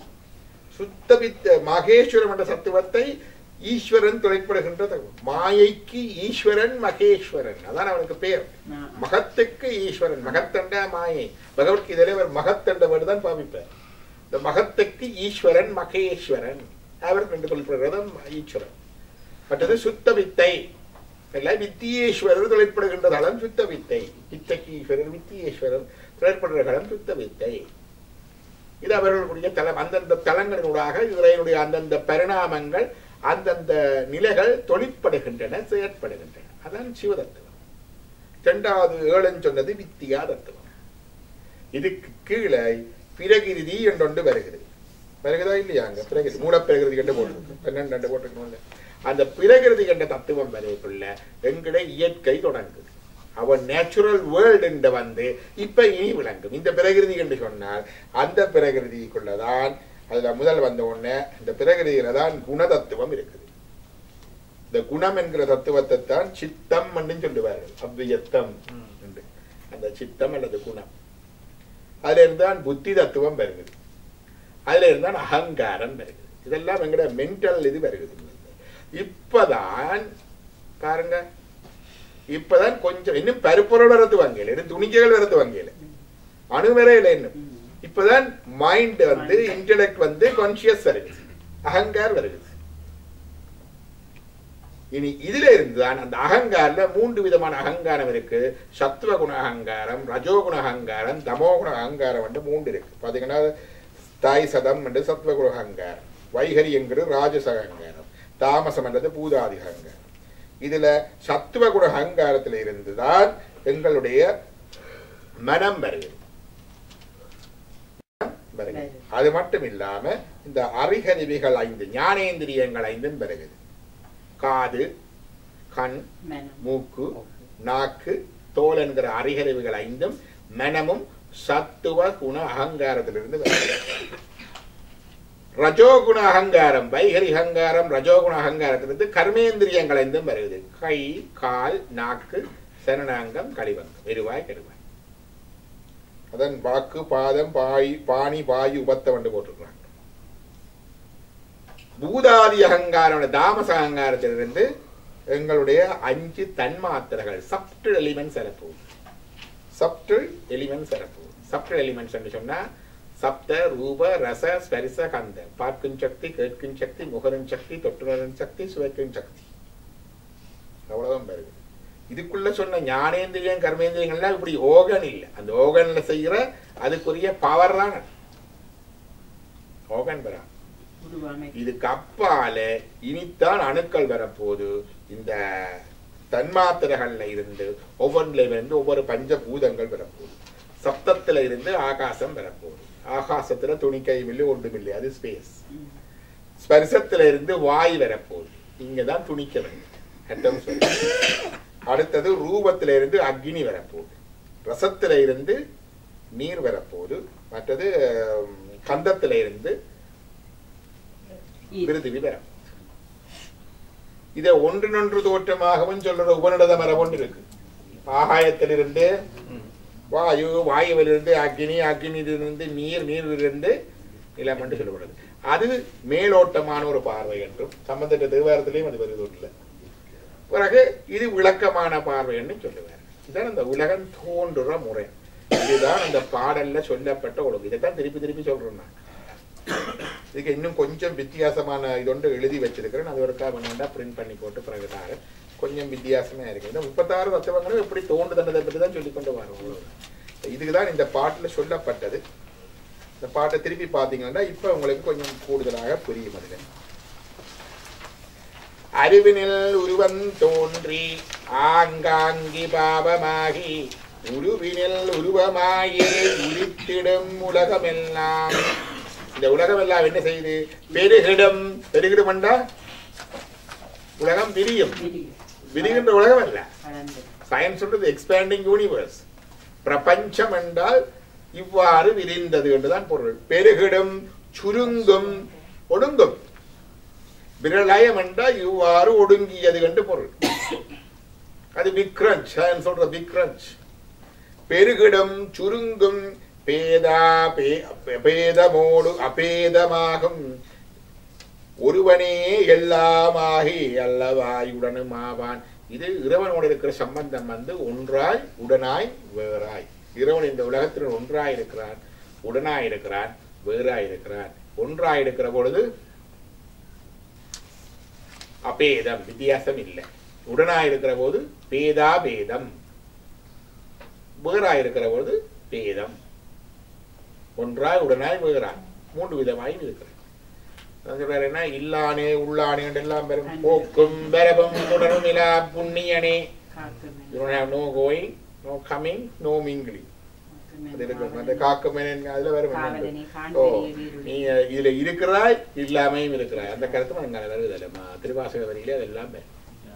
சுத்த வித்த மகேஸ்வரம் என்ற தத்துவத்தை ஈஸ்வரன் தொழிற்படுகின்ற தத்துவம். மாயைக்கு ஈஸ்வரன் மகேஸ்வரன் அதான் அவனுக்கு பேர் மகத்துக்கு ஈஸ்வரன் மகத்தண்ட மாயை பகவத்கீதையில அவர் மகத்தண்ட வேர்டு தான் பாவிப்பார் இந்த மகத்துக்கு ஈஸ்வரன் மகேஸ்வரன் அவர் ரெண்டு தொழிற்படுகிறது ஈஸ்வரன் மற்றது சுத்த வித்தை இல்ல வித்தியேஸ்வரர் தொழிற்படுகின்ற தளம் சுத்த வித்தை வித்தைக்கு ஈஸ்வரர் வித்தியேஸ்வரர் தொழிற்படுகிற தளம் சுத்த வித்தை இது அவர்களுடைய தலம் அந்தந்த தலங்களினூடாக இறைவனுடைய அந்தந்த பரிணாமங்கள் அந்தந்த நிலைகள் தொழிற்படுகின்றன செயற்படுகின்றன அதான் சிவதத்துவம் இரண்டாவது ஏழன் சொன்னது வித்தியா தத்துவம் இதுக்கு கீழே பிரகிருதி என்றொன்று வருகிறது வருகிறதா இல்லையா அங்க பிரகிருதி மூலப்பிரகிருதி கண்டு போட்டிருக்கு பன்னெண்டு ரெண்டு போட்டிருக்கோம்ல அந்த பிரகிருதி கண்ட தத்துவம் வரைக்குள்ள எங்களை இயற்கை தொடங்குது அவன் நேச்சுரல் வேர்ல்டு வந்து இப்ப இனி விளங்கும் இந்த பிரகிருதி என்று சொன்னால் அந்த பிரகிருதிக்குள்ளதான் அதுல முதல் வந்த உடனே இந்த பிரகிருதியில தான் குணதத்துவம் இருக்குது இந்த குணம் என்கிற தத்துவத்தை தான் சித்தம் என்று சொல்லுவார்கள் அவ்வியத்தம் என்று அந்த சித்தம் அல்லது குணம் அதுல இருந்தான் புத்தி தத்துவம் வருகிறது அதுல இருந்தான் அகங்காரம் வருகிறது இதெல்லாம் எங்கட மென்டல் இது வருகிறது இப்பதான் பாருங்க இப்பதான் கொஞ்சம் இன்னும் பருப்பொருள் வரது வங்கையில இன்னும் துணிக்கைகள் வரது வங்கையில அணுவரையில இன்னும் இப்பதான் மைண்ட் வந்து இன்டலெக்ட் வந்து கான்சியஸ் வருகிறது அகங்கார் வருகிறது இனி இதுல இருந்துதான் அந்த அகங்காரல மூன்று விதமான அகங்காரம் இருக்கு சத்துவகுண அகங்காரம் ரஜோகுண அகங்காரம் தமோகுண அகங்காரம் வந்து மூன்று இருக்கு பாத்தீங்கன்னா தாய் சதம் என்று சத்வகுண அகங்காரம் வைகரி என்கிறது ராஜச அகங்காரம் தாமசம் என்றது பூதாதி அகங்காரம் இதுல சத்துவகுண அகங்காரத்துல இருந்துதான் எங்களுடைய மனம் வருகிறது வருகிறது. அது மட்டும் இல்லாம இந்த அறிகருவிகள் ஐந்து ஞானேந்திரியங்கள் ஐந்தும் வருகிறது காது கண் மனம் மூக்கு நாக்கு தோல் என்கிற அறிகருவிகள் ஐந்தும் மனமும் சத்துவ குண அகங்காரத்திலிருந்து வருகிறது ரஜோகுண அகங்காரம் வைகரி அகங்காரம் ரஜோகுண அகங்காரத்திலிருந்து கர்மேந்திரியங்கள் ஐந்தும் வருகிறது கை கால் நாக்கு சரணாங்கம் கழிவங்கம் எருவாய் கெருவாய் அதன் வாக்கு பாதம் பாய் பாணி பாயு உபத்தம் என்று போட்டிருக்கிறாங்க பூதாதி அகங்காரம் தாமச அகங்காரத்திலிருந்து எங்களுடைய அஞ்சு தன்மாத்திரைகள் சப்டில் எலிமெண்ட்ஸ் வரப்போகுது சப்டில் எலிமெண்ட்ஸ் வரப்போகுது சப்டில் எலிமெண்ட்ஸ் என்று சொன்னா சப்த ரூப ரச ஸ்பரிச கந்த பார்க்கும் சக்தி கேட்கும் சக்தி முகரும் சக்தி தொட்டுணரும் சக்தி சுவைக்கும் சக்தி அவ்வளவுதான் வருது இதுக்குள்ள சொன்ன ஞானேந்திரியம் கர்மேந்திரியங்கள்லாம் இப்படி ஓகன் இல்லை அந்த ஓகன்ல செய்யற அதுக்குரிய பவர் தான் ஓகன் வரா உருவாமை இதுக்கு அப்பால இனித்தான் அணுக்கள் வரப்போது இந்த தன்மாத்திரைகள்ல இருந்து ஒவ்வொன்றில இருந்து ஒவ்வொரு பஞ்சபூதங்கள் வரப்போகுது சப்தத்துல இருந்து ஆகாசம் வரப்போகுது ஆகாசத்துல துணிக்கை மில்லு ஒன்று மில்லு அது ஸ்பேஸ் ஸ்பர்சத்துல இருந்து வாய் வரப்போகுது இங்கதான் துணிக்க வேண்டும் atoms வருது. அடுத்தது ரூபத்துல இருந்து அக்னி வரப்போகுது ரசத்துல இருந்து நீர் வரப்போகுது மற்றது ஹம், கந்தத்துல இருந்து ஈ- விருதுவி வரும் இதை ஒன்றினொன்று தோற்றமாகவும் சொல்ற உபநிடத மரபொன்று இருக்கு ஆகாயத்திலிருந்து வாயு வாயுவிலிருந்து அக்னி அக்னியிலிருந்து நீர் நீரிலிருந்து நிலம் என்று சொல்லப்படுது அது மேலோட்டமான ஒரு பார்வை என்றும் சம்பந்தப்பட்ட தேவாரத்திலையும் அது வருது இல்லை பிறகு இது விளக்கமான பார்வை என்று சொல்லுவார் இதுதான் அந்த உலகம் தோன்றுற முறை இதுதான் அந்த பாடல்ல சொல்லப்பட்ட ஒழுங்கு இதைத்தான் திருப்பி திருப்பி சொல்றேன் நான் இதுக்கு இன்னும் கொஞ்சம் வித்தியாசமான இதொன்று எழுதி வச்சிருக்கிறேன் அது ஒருக்கா வேணா பிரிண்ட் பண்ணி போட்டு பிறகு தாரேன். கொஞ்சம் வித்தியாசமா இருக்கு இந்த முப்பத்தாறு தத்துவங்களும் எப்படி தோன்றுதன்றதை பற்றி தான் சொல்லி கொண்டு வரோம் அவ்வளவுதான். இதுக்குதான் இந்த பாட்டுல சொல்லப்பட்டது இந்த பாட்டை திருப்பி பார்த்தீங்கன்னா இப்ப உங்களுக்கு கொஞ்சம் கூடுதலாக புரியும் அதுல அறிவினில் உருவம் தோன்றி ஆங்காங்கி பாவமாகி உருவினில் உருவமாயே உரித்திடும் உலகமெல்லாம் இந்த உலகமெல்லாம் என்ன செய்யுது பெருகிடும் பெருகிடும் என்றா உலகம் விரியும் விரியும். விரிகின்ற உலகம் அல்ல வளர்ந்து. சயின்ஸ் சொல்றது எக்ஸ்பேண்டிங் யூனிவர்ஸ் பிரபஞ்சம் என்றால் இவ்வாறு விரிந்தது என்றுதான் பொருள் பெருகிடும் சுருங்கும் ஒடுங்கும் விரலயம் என்றால் இவ்வாறு ஒடுங்கியது என்று பொருள் அது விக்ரஞ்ச் சயின்ஸ் சொல்ற விக்ரஞ்ச் பெருகிடும் சுருங்கும் பேதா பே- பேதமோடு அபேதமாகும் ஒருவனே எல்லாமாகி அல்லவாயுடனும் ஆவான் இது இறைவனோடு இருக்கிற சம்பந்தம் வந்து ஒன்றாய் உடனாய் வேறாய் இறைவன் இந்த உலகத்தில் ஒன்றாய் இருக்கிறான் உடனாய் இருக்கிறான் வேறாய் இருக்கிறான் ஒன்றாய் இருக்கிற பொழுது அபேதம் வித்தியாசம் இல்லை உடனாய் இருக்கிற போது பேதா பேதம் வேறாய் இருக்கிற பொழுது பேதம் ஒன்றாய் உடனாய் வேறாய் மூன்று விதமாய் இருக்கிறது அதான் சொல்றாரு என்ன இல்லானே உள்ளானே எல்லாம் பெரும் போக்கும் பெறவும் தொடரும் இலா புண்ணியனே காக்கும் You don't have no going, no coming, no mingling. அது இருக்கும் அந்த காக்கும் அதுல வரும் காவலனே, ஓ காண்பனே, வீருளே. நீ இதுல இருக்கிறாய் இல்லாமையும் இருக்கிறாய் அந்த கருத்து அங்க வருது இல்ல திருவாசக வரியிலே அதெல்லாம் வரும்.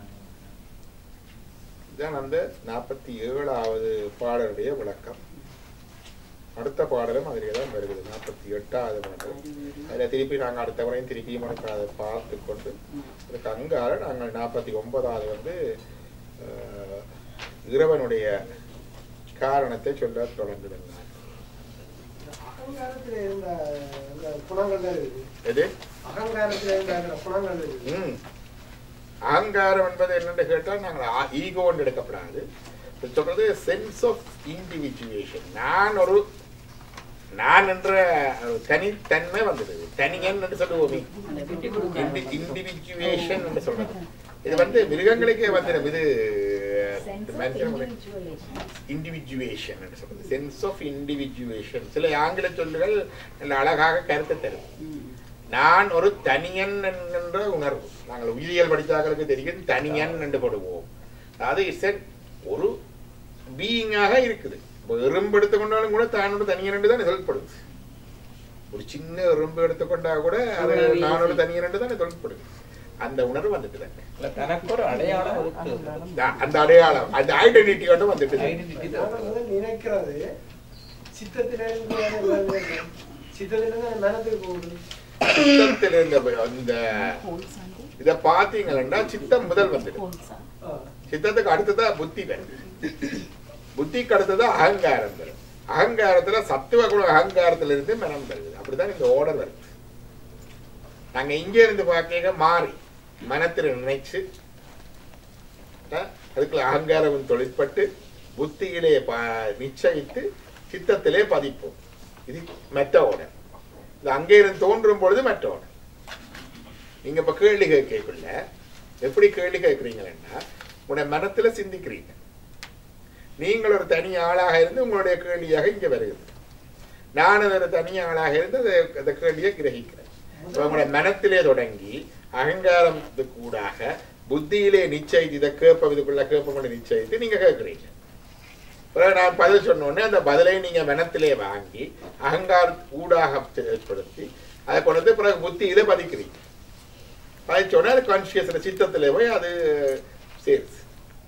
இதுதான் அந்த நாற்பத்தி ஏழாவது பாடலுடைய விளக்கம் அடுத்த பாடலும் அதிலே தான் வருகிறது நாற்பத்தி எட்டாவது பாடல் அதில் திருப்பி நாங்கள் அடுத்த முறையும் திருப்பியும் உனக்கு அதை பார்த்து கொண்டு அதுக்கு அங்கால நாங்கள் நாற்பத்தி ஒன்பதாவது வந்து அஹ், இறைவனுடைய காரணத்தை சொல்ல தொடங்குதுங்க அகங்காரத்துல இருந்த அந்த குணங்கள் தான் இருக்கு எது அகங்காரத்துல இருந்த அந்த குணங்கள் இருக்கு ம். அகங்காரம் என்பது என்னன்னு கேட்டால் நாங்கள் ஈகோன்னு எடுக்கப்படாது இது சொல்றது சென்ஸ் ஆஃப் இண்டிவிஜுவேஷன் நான் ஒரு நான் என்ற ஒரு தனித்தன்மை வந்தது தனியன் என்று சொல்லுவோமே அந்த விட்டு கொடுக்காம. இண்டிவிஜுவேஷன் என்று சொல்றது இது வந்து மிருகங்களுக்கே வந்துடும் இது மனுஷனுடைய இண்டிவிஜுவேஷன் என்று சொல்றது சென்ஸ் ஆஃப் இண்டிவிஜுவேஷன் சில ஆங்கில சொல்லுகள் நல்ல அழகாக கருத்து தரும் ம். நான் ஒரு தனியன் என்கின்ற உணர்வு நாங்கள் உயிரியல் படித்தாக்களுக்கு தெரியும் தனியன் என்று படுவோம் அதாவது இட்ஸ் ஒரு பீயிங்காக இருக்குது இப்போ எறும்பு எடுத்துக்கொண்டாலும் கூட தானோட தனியன் என்று தானே சொல்லப்படுது ஒரு சின்ன எறும்பு எடுத்துக்கொண்டா கூட அது உணர்வு நானோட இயற்கை. தனியன் என்று தானே சொல்லப்படுது அந்த உணர்வு வந்துட்டு தானே இல்ல தனக்கு ஒரு அடையாளம் இருக்கு அ- அந்த அடையாளம் அந்த ஐடென்டிட்டி வந்து வந்துட்டு ஐடென்டிட்டி நாங்கள் வந்து நினைக்கிறது சித்தத்தில இருந்து வருது. சித்தத்தில இருந்து அந்த மனத்துக்கு போகுது சித்தத்தில் இருந்த அந்த இதை பார்த்தீங்கன்னா சித்தம் முதல் வந்துட்டு ஆ. சித்தத்துக்கு அடுத்ததா புத்தி வருது புத்திக்கு அடுத்ததா அகங்காரம் வரும் அகங்காரத்துல சத்துவ குண அகங்காரத்துல இருந்து மனம் வருது அப்படிதான் இந்த ஓடர் வருது நாங்க இங்க இருந்து பார்க்க மாறி மனத்துல நினைச்சு அஹ், அதுக்குள்ள அகங்காரம் தொழிற்பட்டு புத்தியிலே ப- நிச்சயித்து சித்தத்திலே பதிப்போம் இது மெட்ட ஓடர் இது அங்கே இருந்து தோன்றும் பொழுது மெட்ட ஓடர் நீங்க இப்ப கேள்வி கேட்கக்குள்ள எப்படி கேள்வி கேட்குறீங்கன்னா உன்னை மனத்துல சிந்திக்கிறீங்க நீங்கள் ஒரு தனி ஆளாக இருந்து உங்களுடைய கேள்வியாக இங்க வருகிறது நான் ஒரு தனி ஆளாக இருந்து அதை- அந்த கேள்வியை கிரகிக்கிறேன் இப்ப உங்களுடைய மனத்திலே தொடங்கி அகங்காரம் கூடாக புத்தியிலே நிச்சயித்து இதை கேட்ப இதுக்குள்ள கேட்ப நிச்சயித்து நீங்க கேட்குறீங்க பிறகு நான் பதில் சொன்ன உடனே அந்த பதிலை நீங்க மனத்திலே வாங்கி அகங்கார ஊடாக ஏற்படுத்தி அதை கொண்டு வந்து பிறகு புத்தியில பதிக்கிறீங்க பதிச்ச உடனே அது கான்சியஸ்ல சித்தத்திலே போய் அது சேருது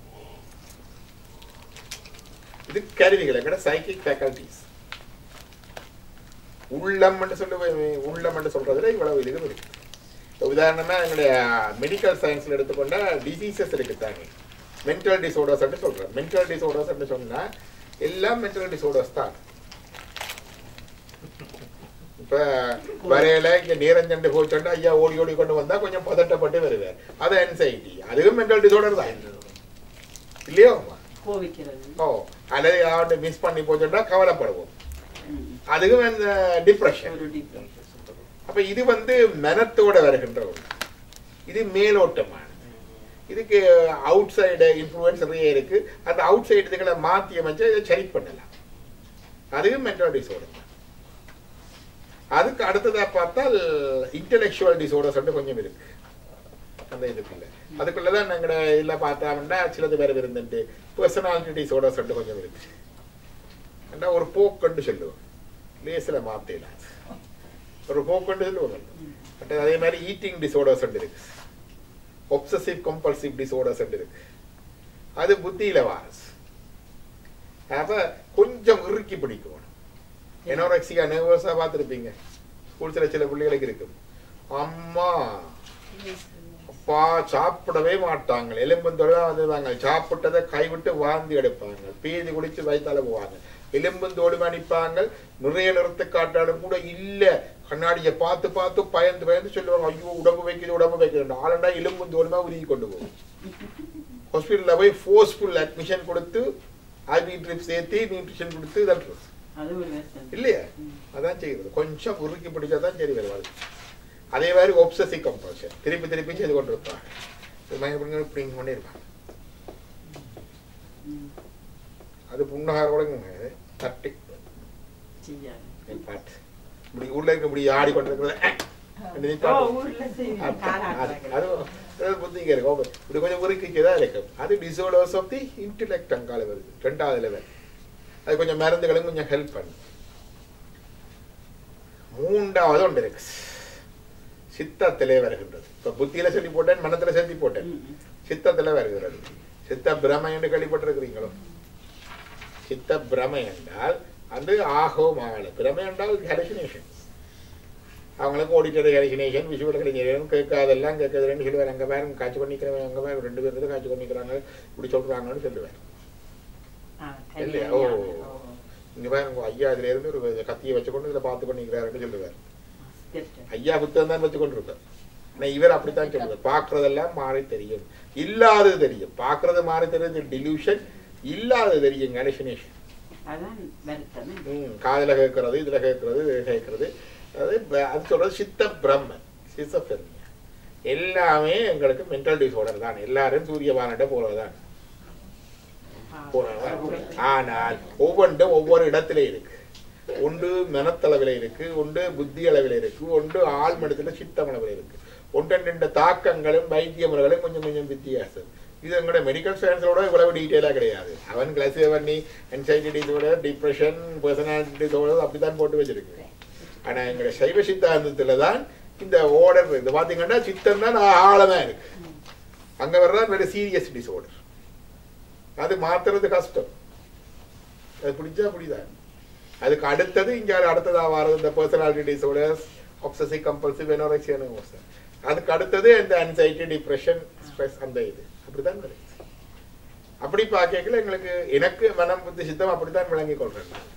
இது கருவிகள் எங்கட சைக்கிக் ஃபேக்கல்டிஸ் உள்ளம் என்று சொல்ல உள்ளம் என்று சொல்றதுல இவ்வளவு இதுவும் இருக்கு இப்ப உதாரணமா எங்களுடைய மெடிக்கல் சயின்ஸ்ல எடுத்துக்கொண்டா டிசீசஸ் இருக்குதாங்க மென்டல் டிசோர்டர்ஸ் சொல்றேன் மென்டல் டிசோர்டர்ஸ் சொன்னா எல்லாம் மென்டல் டிசோர்டர்ஸ் தான் இப்ப வரையில இங்க நேரஞ்சண்டு போச்சோண்டா ஐயா ஓடி ஓடி கொண்டு வந்தா கொஞ்சம் பதட்டப்பட்டு வருவார் அது anxiety அதுவும் மென்டல் டிசோர்டர் தான் இல்லையோ கோவிக்கிறது ஓ அல்லது யார்கிட்ட மிஸ் பண்ணி போச்சோண்டா கவலைப்படுவோம் ம். அதுவும் அந்த டிப்ரெஷன் ஒரு டிஃபரன்ஸ் அப்ப இது வந்து மனத்தோட வருகின்ற ஒன்று இது மேலோட்டமான இதுக்கு அவுட் சைடு இன்ஃப்ளூயன்ஸ் நிறைய இருக்கு அந்த அவுட் சைடு இதுகளை மாற்றி அமைச்சு இதை சரி பண்ணலாம் அதுவும் மென்டல் டிசோர்டர் அதுக்கு அடுத்ததா பார்த்தால் இன்டெலெக்சுவல் டிசோர்டர்ஸ் கொஞ்சம் இருக்கு அந்த இதுக்குள்ள அதுக்குள்ளதான் எங்கட இதுல பார்த்தோம்னா சிலது வேற இருந்துட்டு பர்சனாலிட்டி டிசோர்டர்ஸ் கொஞ்சம் இருக்கு ஏன்னா ஒரு போக்குன்னு சொல்லுவோம் லேசில் மாத்தேலாம் ஒரு போக்குன்னு சொல்லுவாங்க பட் அதே மாதிரி ஈட்டிங் டிசோர்டர்ஸ் இருக்கு ஒப்சசிவ் கம்பல்சிவ் டிசோர்டர்ஸ் இருக்கு அது புத்தியில வாரஸ் அப்ப கொஞ்சம் இறுக்கி பிடிக்கணும் எனோரெக்சியா நர்வஸா பார்த்துருப்பீங்க ஸ்கூல்ஸ்ல சில பிள்ளைகளுக்கு இருக்கும் அம்மா அப்பா சாப்பிடவே மாட்டாங்க எலும்புந்தோட வந்துருவாங்க சாப்பிட்டதை கைவிட்டு வாந்தி எடுப்பாங்க பீதி குடிச்சு வயித்தால போவாங்க எலும்புந்தோடு அடிப்பாங்க நிறைய நிறுத்து காட்டாலும் கூட இல்ல கண்ணாடியை பார்த்து பார்த்து பயந்து பயந்து சொல்லுவாங்க ஐயோ உடம்பு வைக்குது உடம்பு வைக்குது ஆளண்டா எலும்புந்தோடுமா உருகி கொண்டு போகும் ஹாஸ்பிட்டல்ல போய் ஃபோர்ஸ்ஃபுல் அட்மிஷன் கொடுத்து ஐபி ட்ரிப் சேர்த்து நியூட்ரிஷன் கொடுத்து இதல்றது அது ஒரு கஷ்டம் இல்லையா அதான் செய்கிறது கொஞ்சம் உருக்கி பிடிச்சா தான் சரி வருவாது அதே மாதிரி ஒப்சசிவ் கம்பல்ஷன் திருப்பி திருப்பி செய்து கொண்டு இருப்பாங்க இது மாதிரி இப்படி இப்படி கொண்டே இருப்பாங்க ம். அது புண்ணகார கூட தட்டி செய்யாது என் பாட்டு இப்படி ஊர்ல இருக்க இப்படி ஆடி கொண்டு இருக்கிறது ஓ, ஊர்ல செய்வீங்க. காலாட்டுறாங்க. அது அது புத்திங்க இருக்கும் இப்படி கொஞ்சம் உருக்கிக்கதான் இருக்கும் அது டிசோர்டர்ஸ் ஆஃப் தி இன்டெலெக்ட் அங்கால வருது ரெண்டாவது லெவல் அது கொஞ்சம் மருந்துகளும் கொஞ்சம் ஹெல்ப் பண்ணும் மூன்றாவது ஒன்று இருக்கு சித்தத்திலே வருகின்றது இப்ப புத்தியில சொல்லி போட்டேன் மனத்துல சொல்லி போட்டேன் ம், ம். சித்தத்துல வருகிறது சித்த பிரமை என்று கேள்விப்பட்டிருக்கிறீங்களோ சித்த பிரமை என்றால் அது ஆகோ மாலை பிரமை என்றால் ஹெலிசினேஷன் அவங்களுக்கு ஆடிட்டர் ஹெலிசினேஷன் விஷுவல் ஹெலிசினேஷன் கேட்காதெல்லாம் கேட்காதுன்னு சொல்லுவார் அங்கே பாருங்க காட்சி பண்ணிக்கிறவன் அங்கே பாருங்க ரெண்டு பேர் இருந்து காட்சி பண்ணிக்கிறாங்க இப்படி சொல்றாங்கன்னு சொல்லுவார் ஆ, இல்லையா? கல்யாணம். ஓ. ஓ. இங்க பாருங்க ஐயா இதுல இருந்து ஒரு கத்தியை வச்சுக்கொண்டு இதில் பார்த்து பண்ணிக்கிறாருன்னு சொல்லுவார் கஷ்டம். ஐயா புத்தகம் தான் வச்சு கொண்டிருப்பார் ஆனா இவர் அப்படித்தான் சொல்லுவார் பார்க்கறதெல்லாம் மாறி தெரியும் இல்லாதது தெரியும் பார்க்கறது மாறி தெரியுது டிலூஷன் இல்லாதது தெரியும் ஹெலிசினேஷன் அதான் வருத்தம் ம், காதுல கேட்கறது இதுல கேட்கறது இது கேட்கறது அது ப- அது சொல்றது சித்த பிரம்மன் சிசபெர்மியா எல்லாமே எங்களுக்கு மென்டல் டிசார்டர் தான் எல்லாரும் சூரியபானிட்ட போறதுதான் போறதுதான் ஆனால் ஒவ்வொன்றும் ஒவ்வொரு இடத்துல இருக்கு ஒன்று மனத்தளவில் இருக்கு ஒன்று புத்தி அளவில் இருக்கு ஒன்று ஆழ்மனத்துல சித்தம் அளவில் இருக்கு ஒன்றெண்ட தாக்கங்களும் வைத்திய முறைகளும் கொஞ்சம் கொஞ்சம் வித்தியாசம் இது எங்களோட மெடிக்கல் சயின்ஸோட இவ்வளவு டீட்டெயிலாக கிடையாது அவன் கிளாஸிஃபை பண்ணி anxiety disorder depression personality disorder அப்படித்தான் போட்டு வச்சிருக்கு ஆனா எங்களோட சைவ சித்தாந்தத்துல தான் இந்த ஓர்டர் இந்த பாத்தீங்கன்னா சித்தம் தான் ஆழமா இருக்கு அங்க வர்றதான் வெரி சீரியஸ் டிசார்டர் அது மாத்துறது கஷ்டம் அது பிடிச்சா பிடிதான் அதுக்கு அடுத்தது இங்க அடுத்ததா வர்றது இந்த personality disorders obsessive compulsive anorexia nervosa அதுக்கு அடுத்தது இந்த anxiety டிப்ரெஷன் ஸ்ட்ரெஸ் அந்த இது அப்படிதான் வருது அப்படி பார்க்கல எங்களுக்கு எனக்கு மனம் புத்தி சித்தம் அப்படித்தான் விளங்கி கொள்றேன் நான்.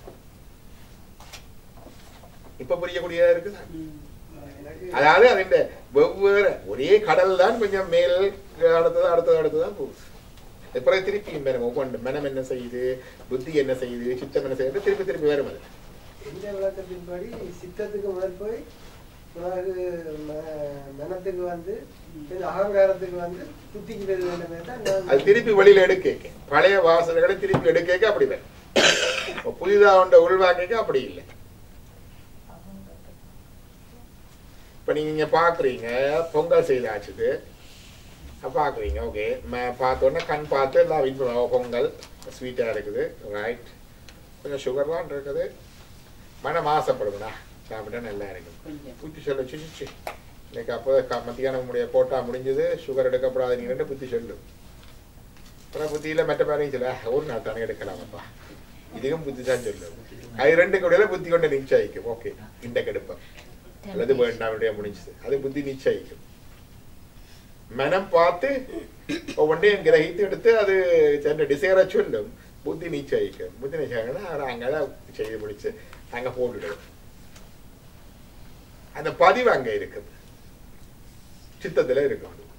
இப்ப புரியக்கூடியதா இருக்குதா அதாவது அதிന്റെ வெவ்வேறு ஒரே கடல் தான் கொஞ்சம் மேல் அடுத்தது அடுத்தது அடுத்தது தான் போகுது பிறகு திருப்பி வரும் ஒவ்வொன்று மனம் என்ன செய்யுது புத்தி என்ன செய்யுது சித்தம் என்ன செய்யுது திருப்பி திருப்பி வரும் அது இந்த விளக்கத்தின்படி சித்தத்துக்கு முதல் போய் பிறகு ம- மனத்துக்கு வந்து இது அகங்காரத்துக்கு வந்து புத்திக்கு பெற வேண்டுமே தான் நான் அது திருப்பி வெளியில எடுக்க பழைய வாசல்களை திருப்பி எடுக்க அப்படி வரும் இப்ப புதிதா உண்ட உள்வாங்க அப்படி இல்லை இப்ப நீங்க இங்க பாக்குறீங்க பொங்கல் செய்தாச்சுது அப்ப பாக்குறீங்க ஓகே பார்த்தோன்னே கண் பார்த்து எல்லாம் வெயிட் பண்ணுவோம் பொங்கல் ஸ்வீட்டா இருக்குது ரைட் கொஞ்சம் சுகர்லாம் இருக்குது மனம் ஆசைப்படுதுண்ணா சாப்பிட்டா நல்லா இருக்குது கொஞ்சம் புத்தி சொல்ல சிச்சு இன்னைக்கு அப்போ க- மத்தியானம் முடிய போட்டா முடிஞ்சது சுகர் எடுக்கப்படாது நீங்க ரெண்டு புத்தி சொல்லு அப்புறம் புத்தியில மற்ற பேரையும் சொல்ல ஒரு நாள் தானே எடுக்கலாமப்பா இதுவும் புத்தி தான் சொல்லு அது ரெண்டு கூட புத்தி கொண்டு நிச்சயிக்கும் ஓகே இந்த கெடுப்பேன் அல்லது வேண்டாம் அப்படியே முடிஞ்சது அது புத்தி நிச்சயிக்கும் மனம் பார்த்து ஒவ்வொன்றையும் கிரகித்து எடுத்து அது சென்ற டிசைரை சொல்லும் புத்தி நிச்சயிக்கும் புத்தி நிச்சயிக்கணும்னா அதை அங்கதான் செய்து முடிச்சு அங்க போட்டுடுவோம் அந்த பதிவு அங்க இருக்குது சித்தத்துல இருக்கும் அது.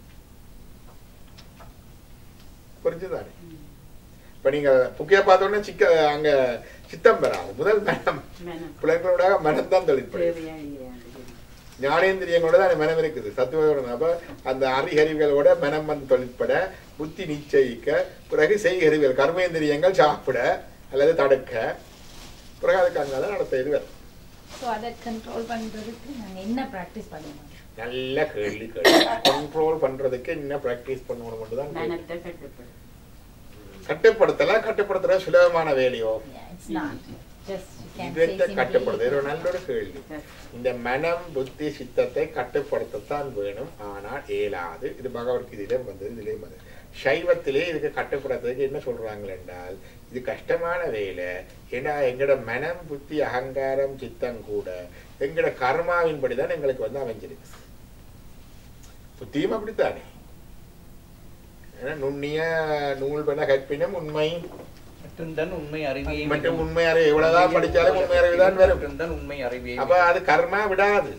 புரிஞ்சுதானே இப்ப நீங்க புக்கிய பார்த்தோன்னே சிக்க அங்க சித்தம் பெறாது முதல் மனம் மனம் பிள்ளைகளோட மனம் தான் தொழிற்படும் தேவையா இல்லையா ஞானேந்திரியங்களோட தான் மனம் இருக்குது சத்துவோட அப்ப அந்த அறிகறிவுகளோட மனம் வந்து தொழிற்பட புத்தி நிச்சயிக்க பிறகு செய்கறிவுகள் கர்மேந்திரியங்கள் சாப்பிட அல்லது தடுக்க பிறகு அதுக்கு அங்கதான் நடத்த இது வரும். ஸோ அதை கண்ட்ரோல் பண்றதுக்கு நாங்க என்ன ப்ராக்டிஸ் பண்ணணும் நல்ல கேள்வி கேள்வி கண்ட்ரோல் பண்றதுக்கு என்ன பிராக்டிஸ் பண்ணணும் மட்டும் தான் கேள்வி. மனத்தை கட்டுப்படும் கட்டுப்படுத்தலாம் கட்டுப்படுத்துற சுலபமான வேலையோ இட்ஸ் நாட் ஜஸ்ட் இவற்றை கட்டுப்படுது இது ஒரு நல்ல ஒரு கேள்வி இந்த மனம் புத்தி சித்தத்தை கட்டுப்படுத்தத்தான் வேணும் ஆனால் இயலாது இது பகவத்கீதையிலே வந்தது இதுலேயும் வந்தது சைவத்திலே இதுக்கு கட்டுப்படுத்துறதுக்கு என்ன சொல்றாங்க என்றால் இது கஷ்டமான வேலை ஏன்னா எங்களோட மனம் புத்தி அகங்காரம் சித்தம் கூட எங்களோட கர்மாவின்படி தான் எங்களுக்கு வந்து அமைஞ்சிருக்கு புத்தியும் அப்படித்தானே ஏன்னா நுண்ணிய நூல் பெண கற்பினும் உண்மை மட்டும்தான் உண்மை அறிவியை மற்றும் உண்மை அறிவு எவ்வளவுதான் படிச்சாலும் உண்மை அறிவு தான் வரும் மட்டும்தான் உண்மை அறிவியை அப்ப அது கர்மா விடாது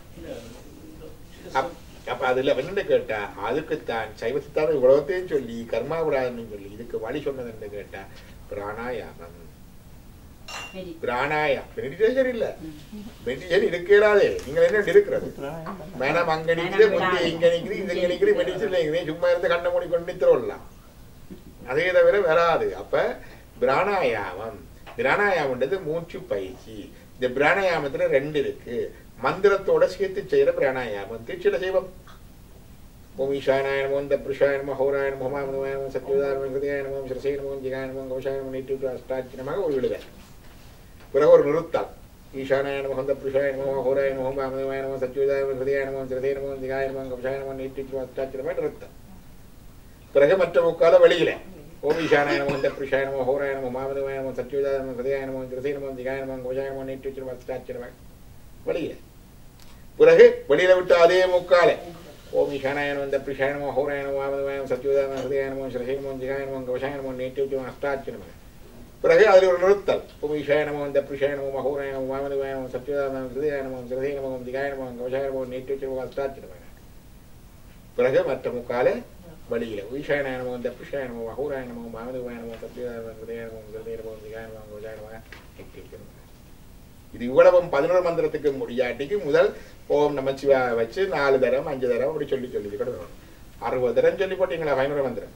அப்- அப்ப அதுல என்னன்னு கேட்டா அதுக்குத்தான் சைவசித்தான இவ்வளவத்தையும் சொல்லி கர்மா விடாதுன்னு சொல்லி இதுக்கு வழி சொன்னது என்ன கேட்டா பிராணாயாமம் மெடி பிராணாயா மெடிடேஷன் இல்ல மெடிடேஷன் இருக்கலாதே நீங்கள் என்ன இருக்கிறது மேடம் அங்க நிக்கிற புத்தி இங்க நிக்கிற இது இங்க நிக்கிற மெடிடேஷன் நிக்கிறேன் சும்மா இருந்து கண்ணை மூடி கொண்டு நித்திரலாம் அதே தவிர வராது அப்ப பிராணாயாமம் பிராணாயாமன்றது மூச்சு பயிற்சி இந்த பிராணாயாமத்துல ரெண்டு இருக்கு மந்திரத்தோட சேர்த்து செய்யற பிராணாயாமம் திருச்சியில செய்வோம் ஓம் ஈஷானாய நமோ தப்ருஷாய நமோ ஹௌராய நமோ ஹோமாய நமோ சத்யோதாய நமோ ஹிருதயாய நமோ சிரசே நமோ ஜிகாய நமோ கவசாய நமோ நீட்டு அஷ்டாட்சியமாக ஒரு விடுதல் பிறகு ஒரு நிறுத்தம் ஈஷானாய நமோ தப்ருஷாய நமோ ஹௌராய நமோ ஹோமாய நமோ சத்யோதாய நமோ ஹிருதயாய நமோ சிரசே நமோ ஜிகாய நமோ கவசாய நமோ நீட்டு அஷ்டாட்சியமாக நிறுத்தம் பிறகு மற்ற முக்கால வெளியில ஓம் ஈஷானாய நமோ தப்ருஷாய நமோ ஹௌராய நமோ மாமனுவாய நமோ சத்யோதாய நமோ ஹிருதயாய நமோ சிரசே நமோ ஜிகாய நமோ கவசாய நமோ நீட்டு அஷ்டாட்சியமாக வெளியில பிறகு வெளியில விட்டு அதே முக்கால ஓம் ஈஷானாயனம் இந்த பிஷாயனமோ ஹோராயனமோ ஆமதமாயனம் சத்யோதான ஹிருதயானமோ சிரசேனமோ ஜிகாயனமோ கவசாயனமோ நீட்டியம் அஷ்டாட்சனமோ பிறகு அதில் ஒரு நிறுத்தல் ஓம் ஈஷாயனமோ இந்த பிஷாயனமோ மகோராயனமோ மாமதமாயனமோ சத்யோதான ஹிருதயானமோ சிரசேனமோ ஜிகாயனமோ கவசாயனமோ நீட்டியம் அஷ்டாட்சனமோ பிறகு மற்ற முக்கால வழியில ஈஷாயனமோ இந்த பிஷாயனமோ மகோராயனமோ மாமதமாயனமோ சத்யோதான ஹிருதயானமோ சிரசேனமோ ஜிகாயனமோ கவசாயனமோ நீட்டியம் இது இவ்வளவும் பதினோரு மந்திரத்துக்கு முடியாட்டிக்கு முதல் ஓம் நமச்சிவா வச்சு நாலு தரம் அஞ்சு தரம் அப்படி சொல்லி சொல்லி கூட வரும் அறுபது தரம் சொல்லி போட்டீங்களா பதினோரு மந்திரம்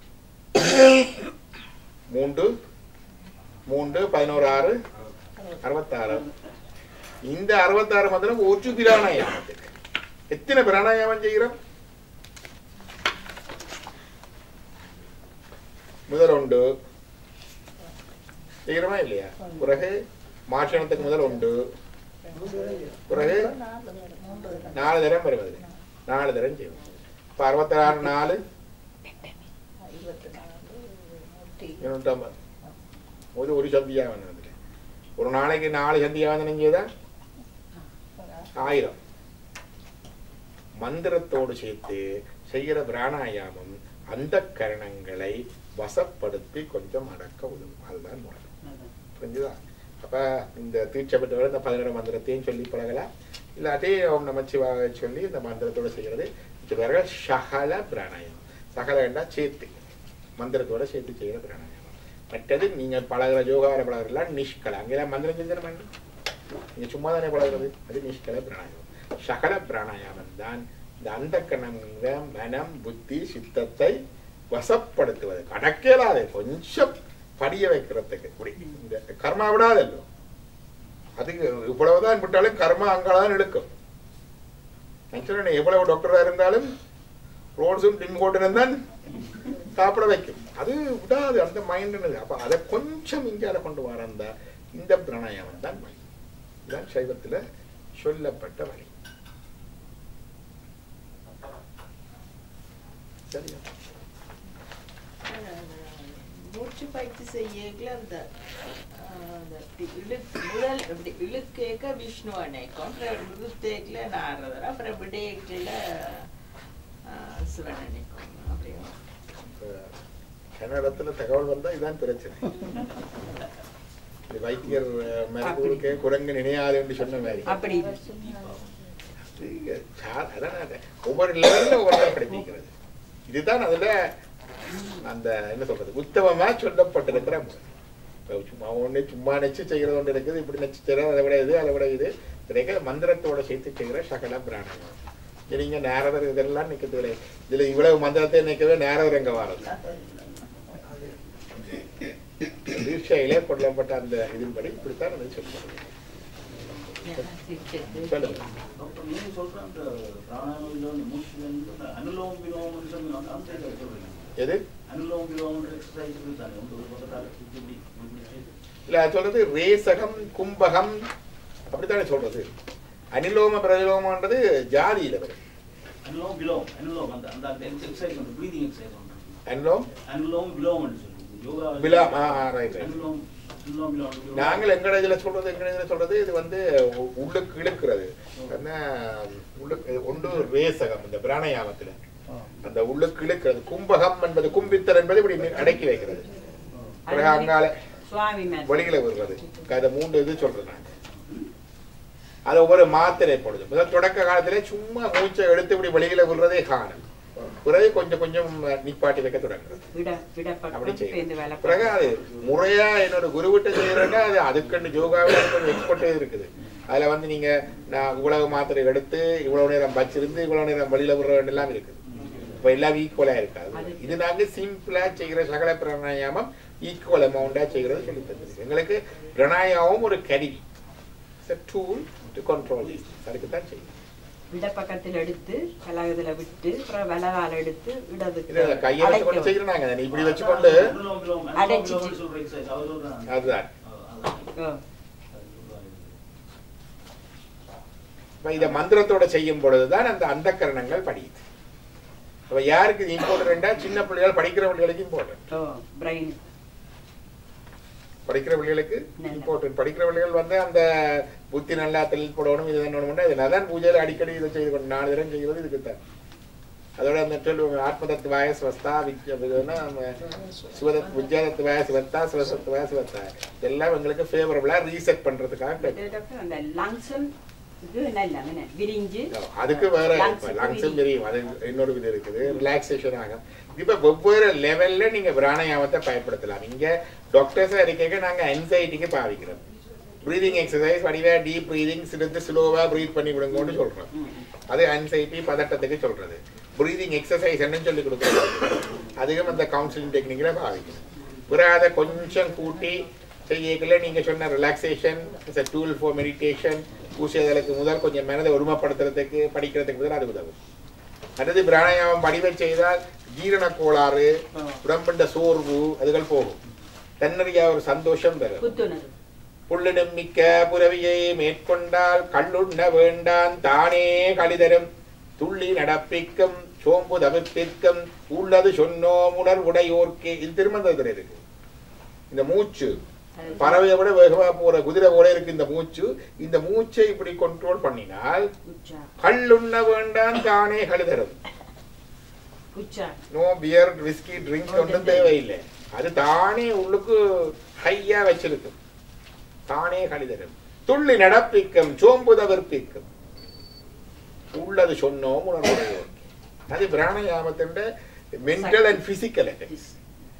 மூன்று மூன்று பதினோரு ஆறு அறுபத்தாறு இந்த அறுபத்தாறு மந்திரம் ஒரு பிராணாயாமத்துக்கு எத்தனை பிராணாயாமம் செய்கிறோம் முதல் உண்டு செய்கிறோமா இல்லையா பிறகு மாற்றணத்துக்கு முதல் உண்டு பிறகு நாலு தரம் வருவது நாலு தரம் செய்வோம் இப்ப அறுபத்தி ஆறு நாலு இருநூற்றம்பது ஒரு ஒரு சந்தியாவனம் அதுல ஒரு நாளைக்கு நாலு சந்தியாவனம் செய்தா ஆயிரம் மந்திரத்தோடு சேர்த்து செய்கிற பிராணாயாமம் அந்த கரணங்களை வசப்படுத்தி கொஞ்சம் அடக்க உதவும் அதுதான் முறை புரிஞ்சுதா அப்ப இந்த தீட்சை பெற்றவர் இந்த பதினோரு மந்திரத்தையும் சொல்லி பழகலாம் இல்லாட்டி ஓம் நமச்சிவாய சொல்லி இந்த மந்திரத்தோட செய்கிறது இது வேற சகல பிராணாயம் சகல என்றா சேர்த்து மந்திரத்தோட சேர்த்து செய்கிற பிராணாயாமம் மற்றது நீங்க பழகுற யோகாவில் பழகுறதுலாம் நிஷ்கல அங்கெல்லாம் மந்திரம் செஞ்சிட மாட்டோம் நீங்க சும்மா தானே பழகுறது அது நிஷ்கல பிராணாயாமம் சகல பிராணாயாமம் தான் இந்த அந்த கணங்க மனம் புத்தி சித்தத்தை வசப்படுத்துவது கடக்கலாது கொஞ்சம் படிய வைக்கிறதுக்கு இப்படி இந்த கர்மா விடாதல்லோ அதுக்கு இவ்வளவுதான் விட்டாலும் கர்மா அங்கதான் எடுக்கும் நான் சொன்னேன் எவ்வளவு டாக்டரா இருந்தாலும் ரோட்ஸும் டிம் கோட்டனும் தான் சாப்பிட வைக்கும் அது விடாது அந்த மைண்ட் அப்ப அதை கொஞ்சம் இங்கே கொண்டு வர அந்த இந்த பிராணாயாமம் தான் வழி இதுதான் சைவத்துல சொல்லப்பட்ட வழி சரியா மூச்சு பயிற்சி செய்யல அந்த ஆஹ், அந்த இப்படி இழுக்கு முதல் இப்படி இழுக்கேக்க விஷ்ணு அணைக்கும் அப்புறம் இழுத்தேக்கல நாரதர் அப்புறம் விடேக்கல ஆஹ், சிவன் அணைக்கும் அப்படியே இப்ப கன்னடத்துல தகவல் வந்தா இதான் பிரச்சனை இந்த வைத்தியர் அஹ், மருந்து கொடுக்க குரங்கு நினையாது என்று சொன்ன மாதிரி அப்படி இது சா- அதான் அது. ஒவ்வொரு லெவல்ல ஒவ்வொரு படிப்பிக்கிறது இதுதான் அதுல அந்த என்ன சொல்றது உத்தமமா சொல்லப்பட்டிருக்கிற முறை இப்ப சும்மா ஒண்ணு சும்மா நெச்சு செய்கிறது ஒன்று இருக்குது இப்படி நெச்சு செய்யறது அதை விட இது அதை விட இது கிடைக்க மந்திரத்தோட சேர்த்து செய்கிற சகல பிராணம் நீங்க நேரதர் இதெல்லாம் நிக்கிறது இதுல இவ்வளவு மந்திரத்தை நிக்கவே நேரதர் எங்க வாரது தீட்சையிலே கொல்லப்பட்ட அந்த இதன்படி இப்படித்தான் அது சொல்லப்படுது சொல்லுங்க டாக்டர் நீங்க சொல்ற அந்த பிராணாயாமம் வந்து மூச்சு வந்து அந்த அனுலோம் விலோம்னு சொல்லி அந்த அந்த இதை சொல்றீங்க எது அனுலோம் விலோம் எக்ஸசைஸ் தானே வந்து ஒரு பக்கத்தால இப்படி இப்படி இப்படி செய்து. இல்ல அது சொல்றது ரேசகம் கும்பகம் அப்படித்தானே சொல்றது அனிலோம பிரதிலோமன்றது ஜாதியில வரும் அனுலோம் விலோம் அனுலோம் அந்த அந்த அந்த எக்ஸசைஸ் வந்து ப்ரீதிங் எக்ஸசைஸ் வந்து அனிலோம் அனுலோம் விலோம்னு சொல்லுவோம் யோகா விலாம், ஆ, ஆ, right, right. அனுலோம் அனுலோம் விலோம் நாங்கள் எங்கட இதுல சொல்றது எங்கட இதுல சொல்றது இது வந்து உ- உள்ளுக்கு இழுக்கிறது என்ன உள்ளுக்கு ஒன்று ரேசகம் இந்த பிராணயாமத்துல அந்த உள்ளுக்கு இழுக்கிறது கும்பகம் என்பது கும்பித்தல் என்பது இப்படி அடக்கி வைக்கிறது பிறகு அங்கால சுவாமி மேல வெளியில விடுறது அந்த மூன்று இது சொல்றேன் நான் அது ஒவ்வொரு மாத்திரை பொழுது முதல் தொடக்க காலத்திலே சும்மா மூச்சை எடுத்து இப்படி வெளியில விடுறதே காணும் பிறகு கொஞ்சம் கொஞ்சம் நிப்பாட்டி வைக்க தொடங்குறது விட அப்படி விடப்பட்டு பேருந்து வேலை செய்யும் பிறகு அது முறையா என்னோட குருவிட்ட செய்யறேன்னா அது அதுக்குன்னு யோகாவில் கொஞ்சம் எக்ஸ்பர்ட்டே இருக்குது அதுல வந்து நீங்க நான் இவ்வளவு மாத்திரை எடுத்து இவ்வளவு நேரம் வச்சிருந்து இவ்வளவு நேரம் வெளியில விடுற எல்லாம் இருக்குது இப்ப எல்லாம் ஈக்குவலா இருக்காது இது நாங்க சிம்பிளா செய்கிற சகல பிராணாயாமம் ஈக்குவல் அமௌண்டா செய்கிறது சொல்லி தந்தது எங்களுக்கு பிராணாயாமம் ஒரு கருவி டூல் டு கண்ட்ரோல் அதுக்கு தான் செய்யும் விட பக்கத்துல எடுத்து கலகத்துல விட்டு அப்புறம் வலகால எடுத்து இடதுக்கு இல்ல கையை வச்சு கொண்டு அடைக்கணும். செய்யறாங்க நீ இப்படி வச்சுக்கொண்டு அனுலோம் விலோம் அனுலோம் அடைச்சிட்டு. விலோம்னு சொல்ற எக்ஸசைஸ் அவர் சொல்றாங்க அதுதான் ஓ. இப்ப இத மந்திரத்தோட செய்யும் பொழுதுதான் அந்த அந்த கரணங்கள் படியுது அப்ப யாருக்கு இம்பார்ட்டன்டா சின்ன பிள்ளைகள் படிக்கிற பிள்ளைகளுக்கு இம்பார்ட்டன்ட் ஓ பிரெயின் படிக்கிற பிள்ளைகளுக்கு நல்ல. இம்பார்ட்டன்ட் படிக்கிற பிள்ளைகள் வந்து அந்த புத்தி நல்லா தெளில் போடணும் இது என்னணும் இது தான் பூஜையில அடிக்கடி இதை செய்து கொண்டு நாலு தரம் செய்வது இதுக்கு தான் அதோட அந்த சொல்லுவாங்க ஆத்மதத்துவாய ஸ்வஸ்தா வித்யா சிவதத் வித்யாதத்துவாய சிவத்தா சிவசத்துவாய சிவத்தா இதெல்லாம் எங்களுக்கு ஃபேவரபிளா ரீசெட் பண்றதுக்காக கேட்கும். டாக்டர் அந்த லங்ஸும் இது நல்லா என்ன விரிஞ்சு அதுக்கு வேற Lungs லங்ஸும் விரியும். தெரியும் அது இன்னொரு இது இருக்குது ரிலாக்ஸேஷன் ஆகும் இப்ப வெவ்வேறு லெவல்ல நீங்க பிராணாயாமத்தை பயன்படுத்தலாம் இங்க டாக்டர்ஸ் அறிக்கைக்கு நாங்க anxietyக்கு பாவிக்கிறோம் ப்ரீதிங் எக்ஸசைஸ் வடிவா டீப் ப்ரீதிங் சிறிது ஸ்லோவா ப்ரீத் பண்ணி விடுங்கன்னு சொல்றோம் அது anxiety பதட்டத்துக்கு சொல்றது ப்ரீதிங் எக்ஸசைஸ் என்னன்னு சொல்லி கொடுக்குறது அதிகம் அந்த கவுன்சிலிங் டெக்னிக்ல பாவிக்கணும் பிறகு அதை கொஞ்சம் கூட்டி செய்யக்குள்ள நீங்க சொன்ன relaxation is a tool for meditation பூசியதலுக்கு முதல் கொஞ்சம் மனதை ஒருமைப்படுத்துறதுக்கு படிக்கிறதுக்கு முதல் அது உதவும் அடுத்து பிராணாயாமம் படிவை செய்தால் ஜீரண கோளாறு உடம்புண்ட சோர்வு அதுகள் போகும் தன்னறியா ஒரு சந்தோஷம் பெறும் புத்துணர்வு புள்ளிடும் மிக்க புறவியை மேற்கொண்டால் கள்ளுண்ண வேண்டான் தானே கழிதரும் துள்ளி நடப்பிக்கும் சோம்பு தவிர்ப்பிக்கும் உள்ளது சொன்னோம் உணர்வுடையோர்க்கு இது திருமந்தத்தில் இருக்கு இந்த மூச்சு பறவையை விட வேகமா போற குதிரை போல இருக்கு இந்த மூச்சு இந்த மூச்சை இப்படி கண்ட்ரோல் பண்ணினால் உச்சா கள்ளுண்ண வேண்டான் தானே கழிதரும் உச்சா நோ பியர் விஸ்கி ட்ரிங்க் ஒன்றும் தேவையில்லை அது தானே உள்ளுக்கு ஹையா வச்சிருக்கும் தானே கழிதரும் துள்ளி நடப்பிக்கும் சோம்பு தவிர்ப்பிக்கும் உள்ளது சொன்னோம் உணர்வுடையோர் அது பிராணயாமத்தின் மென்டல் அண்ட் பிசிக்கல் எஃபெக்ட்ஸ்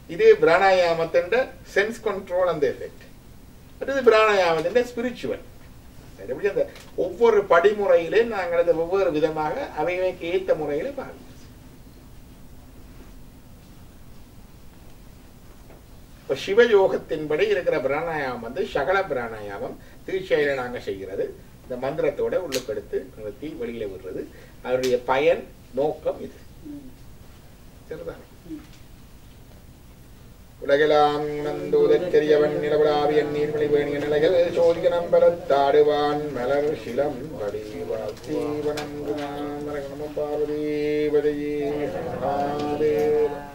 இது பிராணாயாமத்தின் சென்ஸ் கண்ட்ரோல் அந்த எஃபெக்ட் அடுத்தது பிராணாயாமத்தின் ஸ்பிரிச்சுவல் எப்படி அந்த ஒவ்வொரு படிமுறையிலே நாங்கள் அதை ஒவ்வொரு விதமாக அவைவைக்கு ஏற்ற முறையில பார்க்கிறோம் இப்போ சிவயோகத்தின்படி இருக்கிற பிராணாயாமம் வந்து சகல பிராணாயாமம் தீட்சையில நாங்க செய்கிறது இந்த மந்திரத்தோட உள்ளுக்கெடுத்து நிறுத்தி வெளியில விடுறது அதனுடைய பயன் நோக்கம் இது சரிதானே உலகெல்லாம் உணர்ந்து உதற்றெரியவன் நிலவுலாவியன் நீர்மொழி வேணிய நிலைகள் சோதிக நம்பலத்தாடுவான் மலர் சிலம் படி வாழ்த்தி வணங்குமாம் பார்வதி பதையே